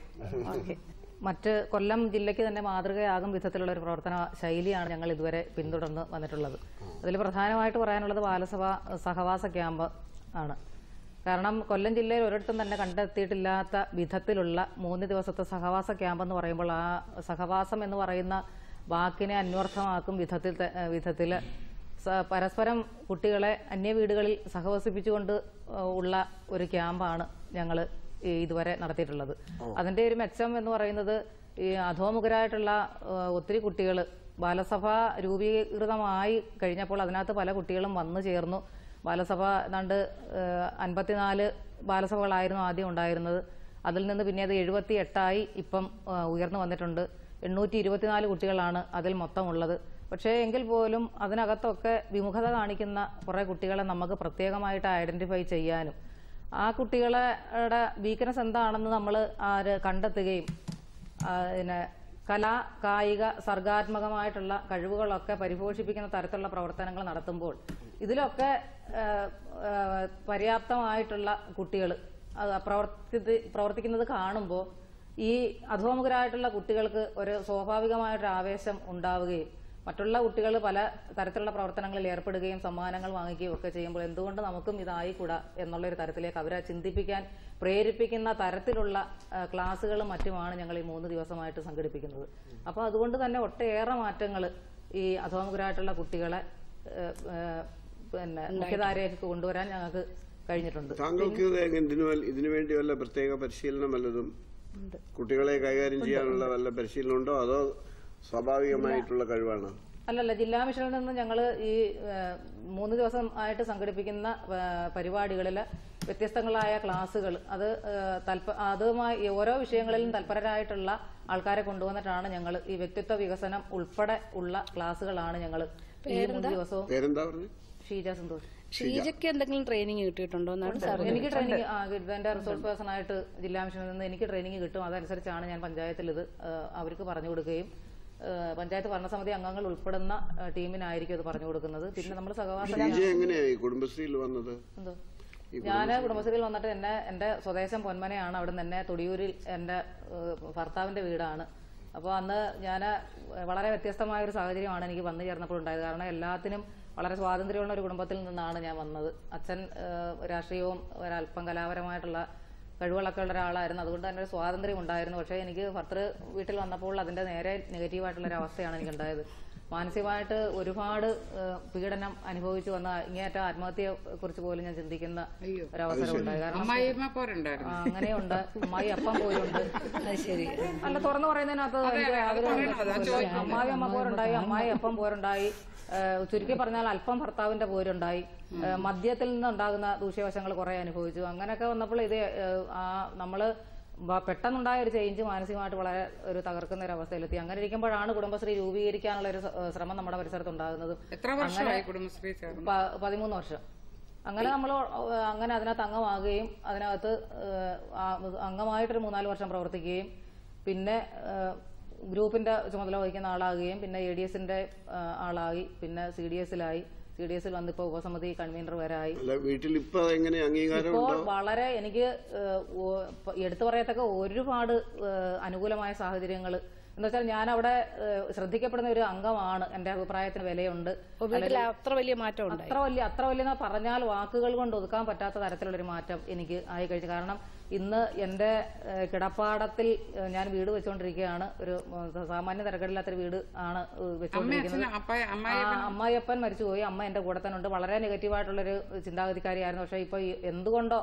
മറ്റ് കൊല്ലം ജില്ലയ്ക്ക് തന്നെ മാതൃകയാകും വിധത്തിലുള്ള ഒരു പ്രവർത്തന ശൈലിയാണ് ഞങ്ങൾ ഇതുവരെ പിന്തുടർന്ന് വന്നിട്ടുള്ളത് അതിൽ പ്രധാനമായിട്ട് പറയാനുള്ളത് ബാലസഭ സഹവാസ ക്യാമ്പ് ആണ് കാരണം കൊല്ലം ജില്ലയിൽ ഒരിടത്തും തന്നെ കണ്ടെത്തിയിട്ടില്ലാത്ത വിധത്തിലുള്ള മൂന്ന് ദിവസത്തെ സഹവാസ ക്യാമ്പ് എന്ന് പറയുമ്പോൾ ആ സഹവാസം എന്ന് പറയുന്ന വാക്കിനെ അന്വർത്ഥമാക്കും വിധത്തിൽ ത- വിധത്തിൽ സ- പരസ്പരം കുട്ടികളെ അന്യ വീടുകളിൽ സഹവസിപ്പിച്ചുകൊണ്ട് ഏഹ്, ഉള്ള ഒരു ക്യാമ്പാണ് ഞങ്ങൾ ഇതുവരെ നടത്തിയിട്ടുള്ളത് അതിന്റെ ഒരു മെച്ചം എന്ന് പറയുന്നത് ഈ അധോമുഖരായിട്ടുള്ള ഏഹ്, ഒത്തിരി കുട്ടികൾ ബാലസഭ രൂപീകൃതമായി കഴിഞ്ഞപ്പോൾ അതിനകത്ത് പല കുട്ടികളും വന്നു ചേർന്നു ബാലസഭ ഏതാണ്ട് ഏഹ്, അൻപത്തിനാല് ബാലസഭകളായിരുന്നു ആദ്യം ഉണ്ടായിരുന്നത് അതിൽ നിന്ന് പിന്നെ അത് എഴുപത്തി എട്ടായി ഇപ്പം ഏഹ്, ഉയർന്നു വന്നിട്ടുണ്ട് എണ്ണൂറ്റി ഇരുപത്തിനാല് കുട്ടികളാണ് അതിൽ മൊത്തം ഉള്ളത് പക്ഷേ എങ്കിൽ പോലും അതിനകത്തൊക്കെ വിമുഖത കാണിക്കുന്ന കുറേ കുട്ടികളെ നമുക്ക് പ്രത്യേകമായിട്ട് ഐഡന്റിഫൈ ചെയ്യാനും ആ കുട്ടികളുടെ വീക്ക്നെസ് എന്താണെന്ന് നമ്മൾ കണ്ടെത്തുകയും ആ, പിന്നെ കലാ കായിക സർഗാത്മകമായിട്ടുള്ള കഴിവുകളൊക്കെ പരിപോഷിപ്പിക്കുന്ന തരത്തിലുള്ള പ്രവർത്തനങ്ങൾ നടത്തുമ്പോൾ ഇതിലൊക്കെ ആ, ആ, പര്യാപ്തമായിട്ടുള്ള കുട്ടികൾ പ്രവർത്തി പ്രവർത്തിക്കുന്നത് കാണുമ്പോൾ ഈ അധോമുഖരായിട്ടുള്ള കുട്ടികൾക്ക് ഒരു സ്വാഭാവികമായിട്ടൊരു ആവേശം ഉണ്ടാവുകയും മറ്റുള്ള കുട്ടികൾ പല തരത്തിലുള്ള പ്രവർത്തനങ്ങളിൽ ഏർപ്പെടുകയും സമ്മാനങ്ങൾ വാങ്ങിക്കുകയും ഒക്കെ ചെയ്യുമ്പോൾ എന്തുകൊണ്ട് നമുക്കും ഇതായിക്കൂടാ എന്നുള്ളൊരു തരത്തിലേക്ക് അവരെ ചിന്തിപ്പിക്കാൻ പ്രേരിപ്പിക്കുന്ന തരത്തിലുള്ള ആ, ക്ലാസ്സുകളും മറ്റുമാണ് ഞങ്ങൾ ഈ മൂന്ന് ദിവസമായിട്ട് സംഘടിപ്പിക്കുന്നത് അപ്പോൾ അതുകൊണ്ട് തന്നെ ഒട്ടേറെ മാറ്റങ്ങൾ ഈ അധോമുഖരായിട്ടുള്ള കുട്ടികളെ ഏ, ഏ, പിന്നെ മുഖ്യധാരയിലേക്ക് കൊണ്ടുവരാൻ ഞങ്ങൾക്ക് കഴിഞ്ഞിട്ടുണ്ട് താങ്കൾക്ക് ഇത് എങ്ങനെ ഇതിനു വല്ല- ഇതിനു വേണ്ടി വല്ല പ്രത്യേക പരിശീലനം വല്ലതും കുട്ടികളെ കൈകാര്യം ചെയ്യാനുള്ള വല്ല പരിശീലനം ഉണ്ടോ അതോ സ്വാഭാവികമായിട്ടുള്ള കഴിവാണോ അല്ലല്ല ജില്ലാ മിഷനിൽ നിന്ന് ഞങ്ങൾ ഈ ഏഹ്, മൂന്ന് ദിവസം ആയിട്ട് സംഘടിപ്പിക്കുന്ന പരിപാടികളിൽ വ്യത്യസ്തങ്ങളായ ക്ലാസ്സുകൾ അത് ഏഹ്, തൽപ അതുമായി ഈ ഓരോ വിഷയങ്ങളിലും തൽപരരായിട്ടുള്ള ആൾക്കാരെ കൊണ്ടുവന്നിട്ടാണ് ഞങ്ങൾ ഈ വ്യക്തിത്വ വികസനം ഉൾപ്പെടെ ഉള്ള ക്ലാസ്സുകളാണ് ഞങ്ങൾ ഈ മൂന്ന് പേരെന്താ? ദിവസവും പേരെന്താ പറഞ്ഞു ഷീജ സന്തോഷ് ഷീജയ്ക്ക് എന്തെങ്കിലും ട്രെയിനിങ് കിട്ടിയിട്ടുണ്ടോ എന്നാണ് സാർ എനിക്ക് ട്രെയിനിങ് എന്റെ റിസോഴ്സ് പേഴ്സൺ ആയിട്ട് ജില്ലാ മിഷനിൽ നിന്ന് എനിക്ക് ട്രെയിനിങ് കിട്ടും അതനുസരിച്ചാണ് ഞാൻ പഞ്ചായത്തിൽ ഇത് ഏഹ്, അവർക്ക് പറഞ്ഞു കൊടുക്കുകയും ഏഹ്, പഞ്ചായത്ത് ഭരണസമിതി അംഗങ്ങൾ ഉൾപ്പെടുന്ന ഏഹ്, ടീമിനായിരിക്കും ഇത് പറഞ്ഞു കൊടുക്കുന്നത് പിന്നെ നമ്മൾ സഹവാസ ഷീജ എങ്ങനെയാ ഈ കുടുംബശ്രീയിൽ വന്നത് എന്തോ ഈ ഞാൻ കുടുംബശ്രീയിൽ വന്നിട്ട് എന്നെ എന്റെ സ്വദേശം പൊന്മനയാണ് അവിടെ നിന്ന് എന്നെ തൊടിയൂരിൽ എന്റെ ഏഹ്, ഭർത്താവിന്റെ വീടാണ് അപ്പോൾ അന്ന് ഞാൻ വളരെ വ്യത്യസ്തമായ ഒരു സാഹചര്യമാണ് എനിക്ക് വന്നു ചേർന്നപ്പോൾ ഉണ്ടായത് കാരണം എല്ലാത്തിനും വളരെ സ്വാതന്ത്ര്യമുള്ള ഒരു കുടുംബത്തിൽ നിന്നാണ് ഞാൻ വന്നത് അച്ഛൻ ഏഹ്, രാഷ്ട്രീയവും ഒരല്പം കലാപരമായിട്ടുള്ള കഴിവുകളൊക്കെ ഉള്ള ഒരാളായിരുന്നു അതുകൊണ്ട് തന്നെ ഒരു സ്വാതന്ത്ര്യം ഉണ്ടായിരുന്നു പക്ഷേ എനിക്ക് ഭർത്തൃ വീട്ടിൽ വന്നപ്പോൾ അതിന്റെ നേരെ നെഗറ്റീവായിട്ടുള്ള ഒരു അവസ്ഥയാണ് എനിക്ക് ഉണ്ടായത് മാനസികമായിട്ട് ഒരുപാട് ഏഹ്, പീഡനം അനുഭവിച്ചു വന്ന ഇങ്ങേറ്റ ആത്മഹത്യയെ കുറിച്ച് പോലും ഞാൻ ചിന്തിക്കുന്ന ഒരവസരം ഉണ്ടായി കാരണം അമ്മായിയമ്മ പോരുണ്ടായിരുന്നു ആ, അങ്ങനെയുണ്ട് അമ്മായി അപ്പം പോരുണ്ട് ശരി അല്ല തുറന്നു പറയുന്നതിനകത്ത് എനിക്ക് യാതൊരു അമ്മായി അമ്മ പോരുണ്ടായി അമ്മായി അപ്പം പോരുണ്ടായി ഏഹ് ചുരുക്കി പറഞ്ഞാൽ അല്പം ഭർത്താവിന്റെ പോരുണ്ടായി ഏഹ് മദ്യത്തിൽ നിന്നുണ്ടാകുന്ന ദൂഷ്യവശങ്ങൾ കുറെ അനുഭവിച്ചു അങ്ങനെയൊക്കെ വന്നപ്പോൾ ഇത് ഏഹ് ആ നമ്മള് വ- പെട്ടെന്നുണ്ടായ ഒരു ചേഞ്ച് മാനസികമായിട്ട് വളരെ ഒരു തകർക്കുന്ന ഒരു അവസ്ഥയിലെത്തി അങ്ങനെ ഇരിക്കുമ്പോഴാണ് കുടുംബശ്രീ രൂപീകരിക്കാനുള്ള ഒരു സ- ഏഹ് ശ്രമം നമ്മുടെ പരിസരത്ത് ഉണ്ടാകുന്നത് എത്ര വർഷമായി കുടുംബശ്രീ ചേർന്ന് പ- പതിമൂന്ന് വർഷം അങ്ങനെ നമ്മൾ അങ്ങനെ അതിനകത്ത് അംഗമാകുകയും അതിനകത്ത് ഏഹ്, ആ- അംഗമായിട്ടൊരു മൂന്നാല് വർഷം പ്രവർത്തിക്കുകയും പിന്നെ ഏഹ്, ഗ്രൂപ്പിന്റെ ചുമതല വഹിക്കുന്ന ആളാകുകയും പിന്നെ എ ഡി എസിന്റെ ആളായി പിന്നെ സി ഡി എസിലായി സി ഡി എസിൽ വന്നിപ്പോ ഉപസമിതി കൺവീനർ വരെ ആയി അല്ല വീട്ടിൽ ഇപ്പൊ എങ്ങനെ അംഗീകാരം ഇപ്പോൾ ഉണ്ടോ വളരെ എനിക്ക് ഏഹ്, ഓ- പ- എടുത്തു പറയത്തക്ക ഒരുപാട് ഏഹ്, അനുകൂലമായ സാഹചര്യങ്ങൾ എന്ന് വെച്ചാൽ ഞാൻ അവിടെ ഏഹ്, ശ്രദ്ധിക്കപ്പെടുന്ന ഒരു അംഗമാണ് എന്റെ അഭിപ്രായത്തിന് വിലയുണ്ട് അപ്പൊ വീട്ടിൽ അല്ലെങ്കിൽ അത്ര വലിയ മാറ്റം ഉണ്ടായി അത്ര വലിയ അത്ര വലിയ പറഞ്ഞാൽ വാക്കുകൾ കൊണ്ട് ഒതുക്കാൻ പറ്റാത്ത തരത്തിലുള്ളൊരു മാറ്റം എനിക്ക് ആയി കഴിഞ്ഞു കാരണം ഇന്ന് എന്റെ ഏഹ്, കിടപ്പാടത്തിൽ ഏഹ്, ഞാൻ വീട് വെച്ചുകൊണ്ടിരിക്കുകയാണ് ഒരു ഏഹ്, സാമാന്യ തരക്കേടില്ലാത്തൊരു വീട് ആണ് ഏഹ്, വെച്ചുകൊണ്ടിരിക്കുന്നത് അമ്മയച്ഛനും അപ്പായ ആ, അമ്മായിയപ്പനും അമ്മായിയപ്പൻ മരിച്ചുപോയി അമ്മ എന്റെ കൂടെ തന്നെ ഉണ്ട് വളരെ നെഗറ്റീവായിട്ടുള്ളൊരു ചിന്താഗതിക്കാരിയായിരുന്നു പക്ഷെ ഇപ്പൊ ഈ എന്തുകൊണ്ടോ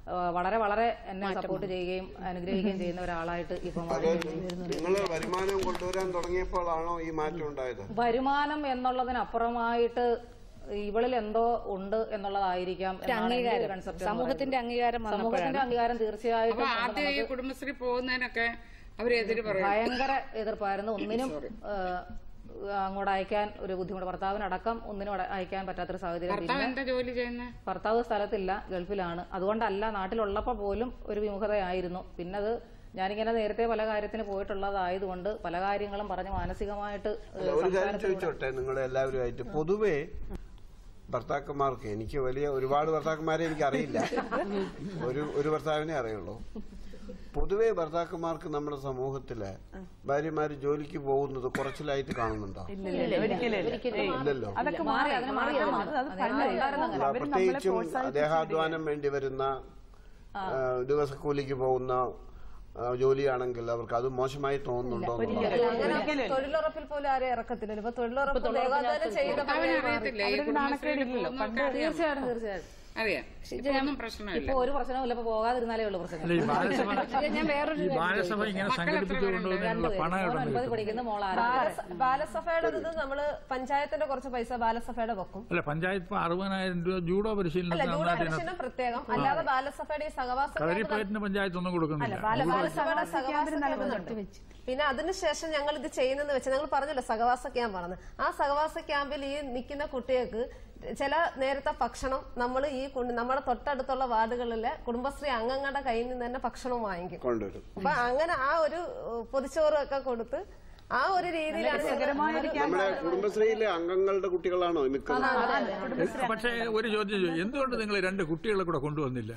ആ, വളരെ വളരെ എന്നെ സപ്പോർട്ട് ചെയ്യുകയും അനുഗ്രഹിക്കുകയും ചെയ്യുന്ന ഒരാളായിട്ട് ഇപ്പം അത് നിങ്ങൾ വരുമാനം കൊണ്ടുവരാൻ തുടങ്ങിയപ്പോഴാണോ ഈ മാറ്റം ഉണ്ടായത് വരുമാനം എന്നുള്ളതിനപ്പുറമായിട്ട് ഇവളിൽ എന്തോ ഉണ്ട് എന്നുള്ളതായിരിക്കാം ഒരു എന്നാണ് എൻ്റെ ഒരു അംഗീകാരം. concept എന്ന് സമൂഹത്തിന്റെ പറയുന്നത്. അംഗീകാരം സമൂഹത്തിന്റെ വന്നപ്പോഴാണ്. അംഗീകാരം തീർച്ചയായിട്ടും അപ്പൊ ആദ്യം ഈ നമുക്ക് കുടുംബശ്രീ പോകുന്നതിനൊക്കെ അവരെതിര് പറയും ഭയങ്കര എതിർപ്പായിരുന്നു ഒന്നിനും ഏഹ്, അങ്ങോട്ട് അയക്കാൻ ഒരു ബുദ്ധിമുട്ട് ഭർത്താവിനടക്കം ഒന്നിനും അട- അയക്കാൻ പറ്റാത്തൊരു സാഹചര്യം ഭർത്താവ് പിന്നെ എന്താ ജോലി ചെയ്യുന്നത് ഭർത്താവ് സ്ഥലത്തില്ല ഗൾഫിലാണ് അതുകൊണ്ടല്ല നാട്ടിലുള്ളപ്പോൾ പോലും ഒരു വിമുഖതയായിരുന്നു പിന്നെ അത് ഞാനിങ്ങനെ നേരത്തെ പല കാര്യത്തിന് പോയിട്ടുള്ളതായതുകൊണ്ട് പല കാര്യങ്ങളും പറഞ്ഞ് മാനസികമായിട്ട് ഏഹ്, അല്ല, ഒരു കാര്യം സംസാരത്തിലൂടെ- ചോദിച്ചോട്ടെ നിങ്ങൾ എല്ലാവരുമായിട്ട് പൊതുവെ ഭർത്താക്കന്മാർക്ക് എനിക്ക് വലിയ ഒരുപാട് ഭർത്താക്കന്മാരെ എനിക്ക് അറിയില്ല ഒരു ഒരു ഭർത്താവിനെ അറിയുള്ളൂ പൊതുവെ ഭർത്താക്കന്മാർക്ക് നമ്മുടെ സമൂഹത്തില് ഭാര്യമാര് ജോലിക്ക് പോകുന്നത് കുറച്ചിലായിട്ട് കാണുന്നുണ്ടോ ഇല്ലില്ല, ഒരിക്കലും ഇല്ല. ഏയ്. ഇല്ലല്ലോ അതൊക്കെ മാറി അതിന് മാറി അത് അത് പണ്ട് അല്ല, അവര് നമ്മളെ പ്രത്യേകിച്ചും പ്രോത്സാഹിപ്പിച്ചു ദേഹാധ്വാനം വേണ്ടി വരുന്ന ആ, ദിവസക്കൂലിക്ക് പോകുന്ന ആ, ജോലിയാണെങ്കിൽ അവർക്ക് അത് മോശമായി തോന്നുന്നുണ്ടോ എന്നുള്ളത്. അങ്ങനെ തൊഴിലുറപ്പിൽ പോലും ആരെയും ഇറക്കത്തില്ലല്ലോ ഇപ്പൊ തൊഴിലുറപ്പ് ദേവാദാനം ചെയ്ത ഭർത്താവിനെ അറിയത്തില്ലേ ഈ കുടുംബശ്രീയിൽ പോകുന്നവർക്ക് അറിയാം. തീർച്ചയായിട്ടും തീർച്ചയായിട്ടും അറിയാം ഇപ്പൊ ഒന്നും പ്രശ്നമില്ല ഇപ്പൊ ഒരു പ്രശ്നവും ഇപ്പൊ പോകാതിരുന്നാലേ ഉള്ളൂ പ്രശ്നം അല്ല, ഈ ബാലസഭ ഞാൻ വേറൊരു ഈ ബാലസഭ ഇങ്ങനെ സംഘടിപ്പിച്ചു കൊണ്ടുവന്നതിനുള്ള പണം എവിടെ നിന്ന് ഒൻപത് കിട്ടും? പഠിക്കുന്ന മോളാണ് ബാലസ- ബാലസഭയുടെ ഇത് നമ്മള് പഞ്ചായത്തിന്റെ കുറച്ച് പൈസ ബാലസഭയുടെ വെക്കും അല്ല പഞ്ചായത്ത് ഇപ്പൊ അറുപതിനായിരം രൂപ ജൂഡോ അല്ല പരിശീലനത്തിന് ജൂഡോ നന്നായിട്ട് പരിശീലനം ഇതിനകത്ത് പ്രത്യേകം അല്ലാതെ ബാലസഭയുടെ ഈ സഹവാസ കളരിപ്പയറ്റിന് പഞ്ചായത്ത് ഒന്നും കൊടുക്കുന്നില്ല ബാല- ജൂഡോ ബാലസഭയുടെ സഹവാസ ക്യാമ്പ് പിന്നെ അതിനുശേഷം ഞങ്ങൾ ഇത് ചെയ്യുന്നെന്ന് വെച്ചാൽ ഞങ്ങൾ പറഞ്ഞല്ലോ സഹവാസ ക്യാമ്പാണെന്ന് ആ സഹവാസ ക്യാമ്പിൽ ഈ നിൽക്കുന്ന കുട്ടികൾക്ക് ചില നേരത്തെ ഭക്ഷണം നമ്മൾ ഈ കൊണ്ട് നമ്മുടെ തൊട്ടടുത്തുള്ള വാർഡുകളിലെ കുടുംബശ്രീ അംഗങ്ങളുടെ കയ്യിൽ നിന്ന് തന്നെ ഭക്ഷണം വാങ്ങിക്കും കൊണ്ടുവരും അപ്പൊ അങ്ങനെ ആ ഒരു ഏഹ്, പൊതിച്ചോറും ഒക്കെ കൊടുത്ത് ആ ഒരു രീതിയിലാണ് ഞങ്ങൾ നമ്മുടെ കുടുംബശ്രീയിലെ അംഗങ്ങളുടെ കുട്ടികളാണോ നിൽക്കുന്നത് പക്ഷേ ഒരു ചോദ്യം ചോദിച്ചു എന്തുകൊണ്ട് നിങ്ങൾ രണ്ട് കുട്ടികളെ കൂടെ കൊണ്ടുവന്നില്ല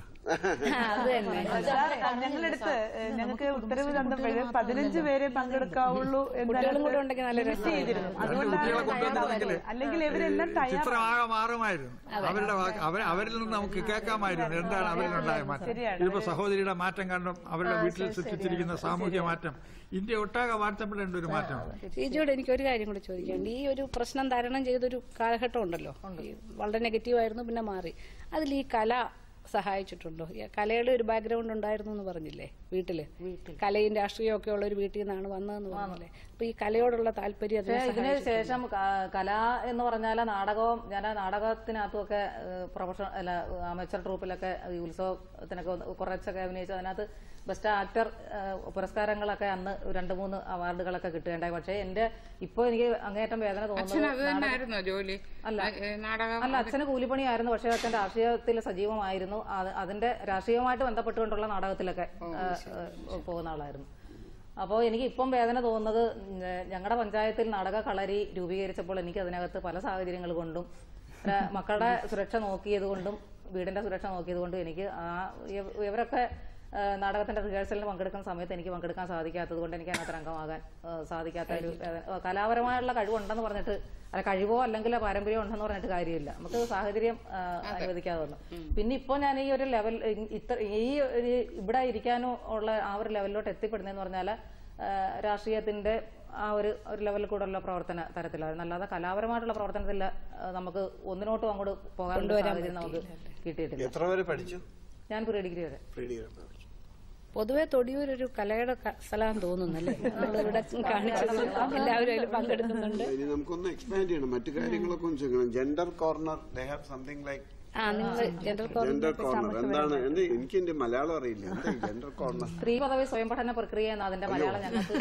ഞങ്ങളെടുത്ത് ഞങ്ങൾക്ക് ഉത്തരവ് തന്നപ്പോഴ് പതിനഞ്ച് പേരെ പങ്കെടുക്കാവുള്ളൂ കുട്ടികളും കൂടെ ഉണ്ടെങ്കിൽ നല്ല ലിസ്റ്റ് ചെയ്തിരുന്നു അതുകൊണ്ടാണ് കൊണ്ടുവന്നെങ്കിൽ അല്ലെങ്കിൽ ഇവരെല്ലാം തയ്യാറാണ് ചിത്രമാകെ മാറുമായിരുന്നു അവരുടെ വാക്ക് അവർ അവരിൽ നിന്ന് നമുക്ക് കേൾക്കാമായിരുന്നു എന്താണ് അവരിലുണ്ടായ മാറ്റം ശരിയാണ്. ഇതിപ്പോ സഹോദരിയുടെ മാറ്റം കാരണം അവരുടെ വീട്ടിൽ സൃഷ്ടിച്ചിരിക്കുന്ന സാമൂഹ്യ മാറ്റം ഇന്ത്യ ഒട്ടാകെ മാറ്റപ്പെടേണ്ട ഒരു മാറ്റം ഷീജോട് എനിക്ക് ഒരു കാര്യം കൂടി ചോദിക്കാനുണ്ട് ഈ ഒരു പ്രശ്നം തരണം ചെയ്തൊരു കാലഘട്ടം ഉണ്ടല്ലോ ഈ വളരെ നെഗറ്റീവായിരുന്നു പിന്നെ മാറി അതിൽ ഈ കല സഹായിച്ചിട്ടുണ്ടോ ഈ കലയുടെ ഒരു ബാക്ക്ഗ്രൗണ്ട് ഉണ്ടായിരുന്നു എന്ന് പറഞ്ഞില്ലേ വീട്ടില് കലയും രാഷ്ട്രീയവും ഒക്കെ ഉള്ള ഒരു വീട്ടിൽ നിന്നാണ് വന്നതെന്ന് പറഞ്ഞില്ലേ അപ്പൊ ഈ കലയോടുള്ള താല്പര്യം അതിനെ പക്ഷേ ഇതിന് സഹായിച്ചിട്ടുണ്ടോ? ശേഷം ക- കല എന്ന് പറഞ്ഞാൽ നാടകവും ഞാൻ ആ നാടകത്തിനകത്തുമൊക്കെ പ്രൊഫഷണൽ അല്ല അമേച്ചർ ട്രൂപ്പിലൊക്കെ ഈ ഉത്സവത്തിനൊക്കെ ഒന്ന് കുറച്ചൊക്കെ അഭിനയിച്ചു അതിനകത്ത് ബെസ്റ്റ് ആക്ടർ പുരസ്കാരങ്ങളൊക്കെ അന്ന് രണ്ട് മൂന്ന് അവാർഡുകളൊക്കെ കിട്ടുകയുണ്ടായി പക്ഷേ എന്റെ ഇപ്പോൾ എനിക്ക് അങ്ങേയറ്റം വേദന അച്ഛൻ അത് തോന്നുന്നത് തന്നെ നാടക- ആയിരുന്നോ ജോലി അല്ല ഏ, നാടകം അല്ല അച്ഛന് കൂലിപ്പണിയായിരുന്നു പക്ഷേ അച്ഛൻ രാഷ്ട്രീയത്തിൽ സജീവമായിരുന്നു അത് അതിന്റെ രാഷ്ട്രീയവുമായിട്ട് ബന്ധപ്പെട്ടുകൊണ്ടുള്ള നാടകത്തിലൊക്കെ ആ, ആ, പോകുന്ന ആളായിരുന്നു അപ്പോൾ എനിക്ക് ഇപ്പം വേദന തോന്നുന്നത് ഞങ്ങളുടെ പഞ്ചായത്തിൽ നാടക കളരി രൂപീകരിച്ചപ്പോൾ എനിക്ക് അതിനകത്ത് പല സാഹചര്യങ്ങൾ കൊണ്ടും പിന്നെ മക്കളുടെ സുരക്ഷ നോക്കിയത് കൊണ്ടും വീടിന്റെ സുരക്ഷ നോക്കിയത് കൊണ്ടും എനിക്ക് ആ ഇവ- ഇവരൊക്കെ ആ, നാടകത്തിന്റെ റിഹേഴ്സലിന് പങ്കെടുക്കുന്ന സമയത്ത് എനിക്ക് പങ്കെടുക്കാൻ സാധിക്കാത്തത് കൊണ്ട് എനിക്ക് അതിനകത്ത് അംഗമാകാൻ ആ, സാധിക്കാത്ത ഒരു വേദന. ആ, കലാപരമായുള്ള കഴിവുണ്ടെന്ന് പറഞ്ഞിട്ട് അല്ല കഴിവോ അല്ലെങ്കിൽ പാരമ്പര്യമോ ഉണ്ടെന്ന് പറഞ്ഞിട്ട് കാര്യമില്ല നമുക്ക് സാഹചര്യം ആ, അനുവദിക്കാതെ വന്നു പിന്നെ ഇപ്പോൾ ഞാൻ ഈ ഒരു ലെവൽ ഇത്ര ഈ ഒരു ഇവിടെ ഇരിക്കാനോ ഉള്ള ആ ഒരു ലെവലിലോട്ട് എത്തിപ്പെടുന്നതെന്ന് പറഞ്ഞാൽ രാഷ്ട്രീയത്തിന്റെ ആ ഒരു ഒരു ലെവലിൽ കൂടെയുള്ള പ്രവർത്തന തരത്തിലായിരുന്നു അല്ലാതെ കലാപരമായിട്ടുള്ള പ്രവർത്തനത്തിൽ ആ, നമുക്ക് ഒന്നിനോട്ടും അങ്ങോട്ട് പോകാനുള്ള കൊണ്ടുവരാൻ സാഹചര്യം നമുക്ക് കിട്ടിയിട്ടില്ല എത്ര വരെ പഠിച്ചു ഞാൻ പ്രീ ഡിഗ്രി വരെ പ്രീ ഡിഗ്രി പഠിച്ചു പൊതുവെ തൊടിയൂർ ഒരു കലയുടെ ക- സ്ഥലമാണെന്ന് തോന്നുന്നല്ലേ നമ്മളിവിടെ കാണിച്ചത് എല്ലാവരും അതിൽ പങ്കെടുക്കുന്നുണ്ട് ഇനി നമുക്കൊന്ന് എക്സ്പാൻഡ് ചെയ്യണം മറ്റു കാര്യങ്ങളൊക്കെ ഒന്ന് ചെയ്യണം gender corner they have something like ആ നിങ്ങൾ ജനറൽ ജെൻഡർ കോർണർ എന്താണ് എന്ത് എനിക്ക് എന്റെ മലയാളം അറിയില്ല എന്താ ജെൻഡർ കോർണർ സ്ത്രീ പദവി സ്വയം പഠന പ്രക്രിയ എന്ന അതിന്റെ മലയാളം ഞങ്ങൾക്ക്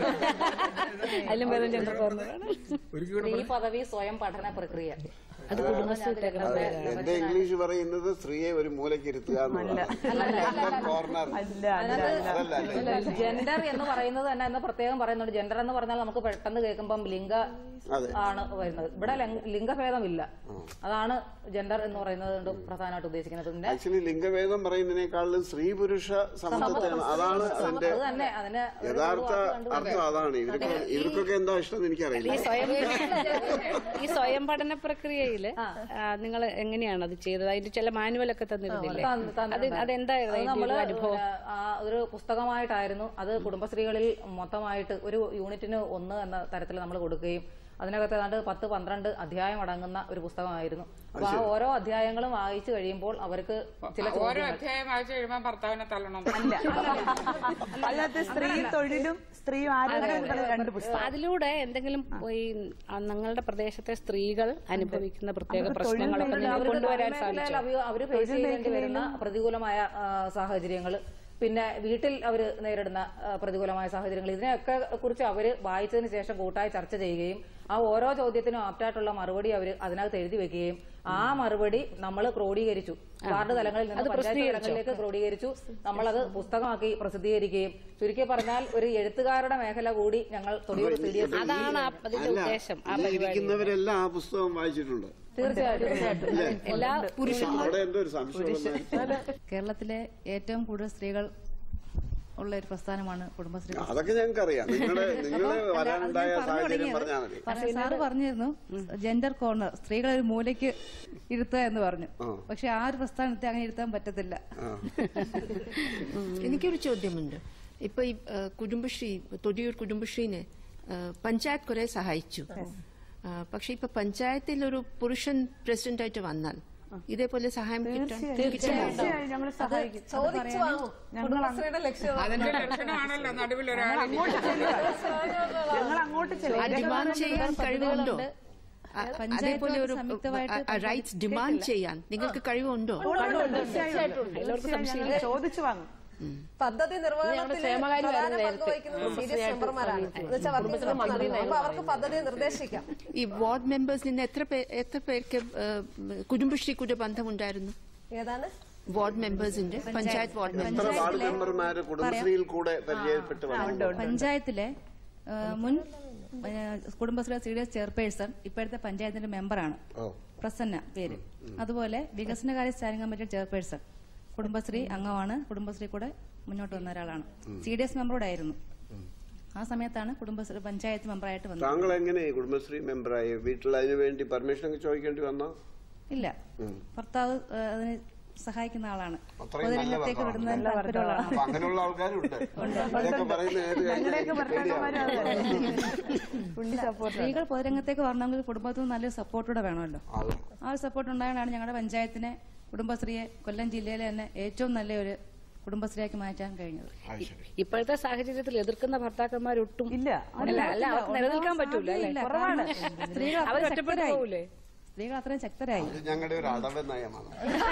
അതിലും ഭേദം ജനറൽ കോർണറാണ് സ്ത്രീ പദവി സ്വയം പഠന പ്രക്രിയ അത് കുടുംബശ്രീ എന്റെ ഇംഗ്ലീഷ് പറയുന്നത് സ്ത്രീയെ ഒരു മൂലയ്ക്ക് ഇരുത്തുക എന്നുള്ളതാണ് കോർണർ അതല്ല അല്ലേ ജെൻഡർ എന്ന് പറയുന്നത് തന്നെ എന്ന് പ്രത്യേകം പറയുന്നുണ്ട് ജെൻഡർ എന്ന് പറഞ്ഞാൽ നമുക്ക് പെട്ടെന്ന് കേൾക്കുമ്പം ലിംഗ അതെ. ആണ് വരുന്നത് ഇവിടെ ലംഗ- ലിംഗഭേദമില്ല അതാണ് ജെൻഡർ എന്ന് പറയുന്നത് കൊണ്ട് പ്രധാനമായിട്ട് ഉദ്ദേശിക്കുന്നത് പിന്നെ ആക്ച്വലി ലിംഗഭേദം പറയുന്നതിനേക്കാളും സ്ത്രീ പുരുഷ സമത്വത്തെയാണ് അതാണ് അതിന്റെ അത് തന്നെ അതിന് ഒരു യഥാർത്ഥ വാക്ക് കണ്ടു അർത്ഥം അതാണ് ഇവർക്ക് ഇവർക്കൊക്കെ എന്താ ഇഷ്ടം എന്ന് ഈ എനിക്കറിയില്ല സ്വയം ഈ സ്വയം പഠന പ്രക്രിയയില് നിങ്ങൾ എങ്ങനെയാണ് അത് ചെയ്തത് അതിന്റെ ചില മാനുവലൊക്കെ തന്നിരുന്നില്ലേ തന്ന്- അത് തന്നിട്ടുണ്ടായിരുന്നു. അതെന്തായിരുന്നു അത് അതിന്റെ നമ്മള് ഒരു അനുഭവം ആ ഒരു പുസ്തകമായിട്ടായിരുന്നു അത് കുടുംബശ്രീകളിൽ മൊത്തമായിട്ട് ഒരു യൂണിറ്റിന് ഒന്ന് എന്ന തരത്തിൽ നമ്മൾ കൊടുക്കുകയും അതിനകത്ത് ഏതാണ്ട് പത്ത് പന്ത്രണ്ട് അധ്യായം അടങ്ങുന്ന ഒരു പുസ്തകമായിരുന്നു അപ്പൊ ആ ശരി. ഓരോ അധ്യായങ്ങളും വായിച്ചു കഴിയുമ്പോൾ അവർക്ക് ചില ഓരോ ചോദ്യങ്ങൾ അധ്യായം വായിച്ചു കഴിയുമ്പോൾ ഭർത്താവിനെ തള്ളണം അതിനകത്ത് സ്ത്രീയും തൊഴിലും സ്ത്രീയും ആരോഗ്യവും എന്നുള്ള രണ്ട് പുസ്തകം അപ്പൊ അതിലൂടെ എന്തെങ്കിലും ഈ ആ, നിങ്ങളുടെ പ്രദേശത്തെ സ്ത്രീകൾ അനുഭവിക്കുന്ന പ്രത്യേക അവർക്ക് തൊഴിൽ പ്രശ്നങ്ങളൊക്കെ മേഖല- നിങ്ങൾക്ക് അവർക്ക് കൊണ്ടുവരാൻ തൊഴിൽ മേഖലയിൽ സാധിച്ചു അവ- അവര് ഫേസ് തൊഴിൽ ചെയ്യേണ്ടി വരുന്ന മേഖലയിലും പ്രതികൂലമായ സാഹചര്യങ്ങൾ പിന്നെ വീട്ടിൽ അവർ നേരിടുന്ന ആ, പ്രതികൂലമായ സാഹചര്യങ്ങൾ ഇതിനെയൊക്കെ കുറിച്ച് അവർ വായിച്ചതിന് ശേഷം കൂട്ടായി ചർച്ച ചെയ്യുകയും ആ ഓരോ ചോദ്യത്തിനും ആപ്റ്റായിട്ടുള്ള മറുപടി അവർ അതിനകത്ത് എഴുതി വെക്കുകയും ആ മറുപടി നമ്മൾ ക്രോഡീകരിച്ചു വാർഡ് തലങ്ങളിൽ നിന്ന് അത് പഞ്ചായത്ത് പ്രസിദ്ധീകരിച്ചോ? തലങ്ങളിലേക്ക് ക്രോഡീകരിച്ചു നമ്മളത് പുസ്തകമാക്കി പ്രസിദ്ധീകരിക്കുകയും ചുരുക്കി പറഞ്ഞാൽ ഒരു എഴുത്തുകാരുടെ മേഖല കൂടി ഞങ്ങൾ തൊടിയൂർ സി ഡി എസ് അതാണ് ആ- അതിന്റെ അല്ല, ഉദ്ദേശം ആ ഈ പരിപാടി ഇരിക്കുന്നവരെല്ലാം ആ പുസ്തകം വായിച്ചിട്ടുണ്ട് തീർച്ചയായിട്ടും ഇല്ലേ? എല്ലാ അവിടെ എന്തോ ഒരു സംശയം കേരളത്തിലെ ഏറ്റവും കൂടുതൽ സ്ത്രീകൾ ഉള്ള ഒരു പ്രസ്ഥാനമാണ് കുടുംബശ്രീ അതൊക്കെ ഞങ്ങൾക്ക് അറിയാം നിങ്ങള് നിങ്ങള് അല്ല, അത് വരാനുണ്ടായ ഞാൻ പറഞ്ഞു സാഹചര്യം തുടങ്ങിയത്. പറഞ്ഞാൽ മതി പക്ഷേ സാറ് പറഞ്ഞിരുന്നു ജെൻഡർ കോർണർ സ്ത്രീകളെ ഒരു മൂലയ്ക്ക് ഇരുത്തുക എന്ന് പറഞ്ഞു ആ. പക്ഷെ ആ ഒരു പ്രസ്ഥാനത്തെ അങ്ങനെ ഇരുത്താൻ പറ്റത്തില്ല എനിക്കൊരു ചോദ്യമുണ്ട് ഇപ്പൊ ഈ ആ, കുടുംബശ്രീ തൊടിയൂർ കുടുംബശ്രീനെ ആ, പഞ്ചായത്ത് കുറെ സഹായിച്ചു ആ, പക്ഷെ ഇപ്പൊ പഞ്ചായത്തിൽ ഒരു പുരുഷൻ പ്രസിഡന്റ് ആയിട്ട് വന്നാൽ ഇതേപോലെ സഹായം കിട്ടാൻ തീർച്ചയായും ഞങ്ങൾ സഹായിക്കും ചോദിച്ചു വാങ്ങും കുടുംബശ്രീയുടെ ലക്ഷ്യം അതിന്റെ ലക്ഷണമാണല്ലോ നടുവിൽ ഒരാൾ ഞങ്ങൾ അങ്ങോട്ട് ആ ഡിമാൻഡ് ചെയ്യാൻ കഴിവുണ്ടോ ഉണ്ട്. ആ, പഞ്ചായത്തുമായിട്ട് അതേപോലെ ഒരു സംയുക്തമായിട്ട് റൈറ്റ്സ് ഡിമാൻഡ് ചെയ്യാൻ നിങ്ങൾക്ക് കഴിവുണ്ടോ തീർച്ചയായും ഞങ്ങൾ ചോദിച്ചു വാങ്ങും പദ്ധതി നിർവഹണത്തിൽ പ്രധാന പങ്ക് വഹിക്കുന്നത് സി ഡി എസ് മെമ്പർമാരാണ് എന്നുവെച്ചാൽ വർക്കിംഗ് ഗ്രൂപ്പ് നടത്തുന്നത്. അപ്പൊ അവർക്ക് പദ്ധതി നിർദ്ദേശിക്കാം ഈ വാർഡ് മെമ്പേഴ്സിൽ നിന്ന് എത്ര പേർ എത്ര പേർക്ക് ആ, കുടുംബശ്രീ കൂടെ ബന്ധമുണ്ടായിരുന്നു ഏതാണ് വാർഡ് മെമ്പേഴ്സിന്റെ പഞ്ചായത്ത് വാർഡ് എത്ര മെമ്പേഴ്സ് വാർഡ് മെമ്പർമാര് കുടുംബശ്രീയിൽ കൂടെ പരിചയപ്പെട്ട് വന്നു പഞ്ചായത്തിലെ ആ, മുൻ ആ, Kudumbashree C D S chairperson ഇപ്പോഴത്തെ പഞ്ചായത്തിന്റെ മെമ്പറാണ് ഓ പ്രസന്ന പേര് അതുപോലെ വികസനകാര്യ സ്റ്റാൻഡിംഗ് കമ്മിറ്റി ചെയർപേഴ്സൺ കുടുംബശ്രീ അംഗമാണ് കുടുംബശ്രീ കൂടെ മുന്നോട്ട് വന്ന ഒരാളാണ് സി ഡി എസ് മെമ്പറോടെ ആയിരുന്നു ആ സമയത്താണ് കുടുംബശ്രീ പഞ്ചായത്ത് മെമ്പറായിട്ട് വന്നത് താങ്കൾ എങ്ങനെ കുടുംബശ്രീ മെമ്പറായി വീട്ടിൽ അതിനു വേണ്ടി പെർമിഷൻ ഒക്കെ ചോദിക്കേണ്ടി വന്നോ ഇല്ല ഉം. ഭർത്താവ് ആ, അതിന് സഹായിക്കുന്ന ആളാണ് അത്രയും നല്ല പൊതുരംഗത്തേക്ക് ഭർത്താവാണ്. വിടുന്നതിന് താല്പര്യമുള്ള അപ്പൊ ആളാണ് അങ്ങനെയുള്ള ആൾക്കാരുണ്ട് ഇതൊക്കെ പറയുന്ന ഏത് ഞങ്ങളുടെയൊക്കെ ഭർത്താക്കന്മാരും അത് തന്നെ. പുള്ളി സപ്പോർട്ട് സ്ത്രീകൾ പൊതുരംഗത്തേക്ക് വരണമെങ്കിൽ കുടുംബത്തിൽ നിന്ന് നല്ലൊരു സപ്പോർട്ടൂടെ വേണമല്ലോ അത് ആ ഒരു സപ്പോർട്ട് ഉണ്ടായാണ് ഞങ്ങളുടെ പഞ്ചായത്തിനെ കുടുംബശ്രീയെ കൊല്ലം ജില്ലയിലെ തന്നെ ഏറ്റവും നല്ലൊരു കുടുംബശ്രീയാക്കി മാറ്റാൻ കഴിഞ്ഞത് ഇപ്പോഴത്തെ സാഹചര്യത്തിൽ എതിർക്കുന്ന ഭർത്താക്കന്മാർ ഒട്ടും ഇല്ല അല്ല അല്ല അവർക്ക് നിലനിൽക്കാൻ പറ്റൂല അല്ലേ ഇല്ല, കുറവാണ്. കാരണം സ്ത്രീകൾ അവർ അത്രയും ഒറ്റപ്പെട്ടു ശക്തരായി. പോകൂലേ സ്ത്രീകൾ അത്രയും ശക്തരായി ഇത് ഞങ്ങളുടെ ഒരു അടവ് നയമാണ്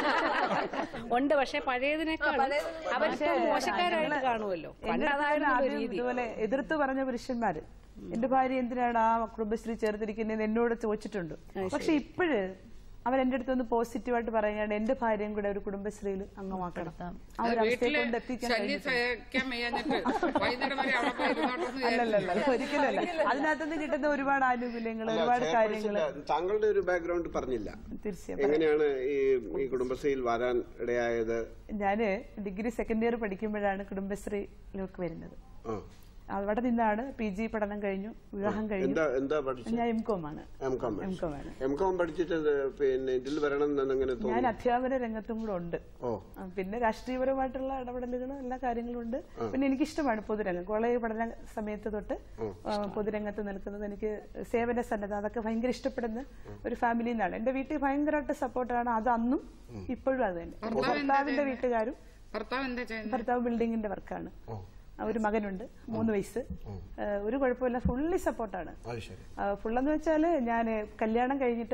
ഉണ്ട് പക്ഷെ പഴയതിനേക്കാൾ അവർക്ക് മോശക്കാരായിട്ട് കാണുമല്ലോ എന്റെ പണ്ട് അടുത്ത് അതായിരുന്നു ആദ്യം രീതി ഇതുപോലെ എതിർത്ത് പറഞ്ഞ പുരുഷന്മാര് എന്റെ ഭാര്യ എന്തിനാണ് ആ കുടുംബശ്രീ ചേർത്തിരിക്കുന്നത് എന്നോട് ചോദിച്ചിട്ടുണ്ട് പക്ഷെ ഇപ്പോഴ് അവർ എന്റെ അടുത്ത് ഒന്ന് പോസിറ്റീവായിട്ട് പറയുകയാണ് എന്റെ ഭാര്യയും കൂടെ ഒരു കുടുംബശ്രീയിൽ അംഗമാക്കണം ആ ഒരു അവസ്ഥയെ വീട്ടില് കൊണ്ട് എത്തിക്കാൻ ശല്യം കഴിഞ്ഞിട്ടുണ്ട്. സഹിക്കാൻ വയ്യാഞ്ഞിട്ട് വൈകുന്നേരം വരെ അവിടെ പോയി ഇരുന്നോട്ടെന്ന് അല്ലല്ലല്ല ഒരിക്കലല്ല അതിനകത്തുനിന്ന് കിട്ടുന്ന ഒരുപാട് ആനുകൂല്യങ്ങൾ അല്ല, ഒരുപാട് കാര്യങ്ങൾ ചെയർപേഴ്സന്റെ താങ്കളുടെ ഒരു ബാക്ക്ഗ്രൗണ്ട് പറഞ്ഞില്ല തീർച്ചയായും എങ്ങനെയാണ് ഈ ഈ കുടുംബശ്രീയിൽ വരാൻ ഇടയായത് ഞാന് ഡിഗ്രി സെക്കൻഡ് ഇയർ പഠിക്കുമ്പോഴാണ് കുടുംബശ്രീയിലേക്ക് വരുന്നത് ആ. അവിടെ നിന്നാണ് പി ജി പഠനം കഴിഞ്ഞു വിവാഹം കഴിഞ്ഞു എന്താ എന്താ പഠിച്ചത് ഞാൻ എം കോം ആണ് എം കോം എം കോം ആണ് എം കോം പഠിച്ചിട്ട് ഇത് പിന്നെ ഇതിൽ വരണം എന്നെങ്ങനെ ഞാൻ തോന്നി അധ്യാപന രംഗത്തും കൂടെ ഉണ്ട് ഓ ആ, പിന്നെ രാഷ്ട്രീയപരമായിട്ടുള്ള ഇടപെടലുകളും എല്ലാ കാര്യങ്ങളും ഉണ്ട് ആ. പിന്നെ എനിക്കിഷ്ടമാണ് പൊതുരംഗം കോളേജ് പഠന സമയത്ത് തൊട്ട് ഉം. ആ, പൊതുരംഗത്ത് നിൽക്കുന്നത് എനിക്ക് സേവന സന്നദ്ധ അതൊക്കെ ഭയങ്കര ഇഷ്ടപ്പെടുന്ന ഒരു ഫാമിലിയിൽ നിന്നാണ് എന്റെ വീട്ടിൽ ഭയങ്കരമായിട്ട് സപ്പോർട്ടാണ് അത് അന്നും ഇപ്പോഴും അത് തന്നെ എന്റെ ഭർത്താവ് എന്താ ഭർത്താവിന്റെ ചെയ്യുന്നത്? വീട്ടുകാരും ഭർത്താവ് എന്താ ചെയ്യുന്നത് ഭർത്താവ് ബിൽഡിങ്ങിന്റെ വർക്കാണ് ഒരു മകനുണ്ട് മൂന്ന് വയസ്സ് ആ, ഒരു കുഴപ്പമില്ല ഫുള്ളി സപ്പോർട്ടാണ് അത് ശരി ഫുള്ളെന്ന് വെച്ചാല് ഞാൻ കല്യാണം കഴിഞ്ഞിട്ട്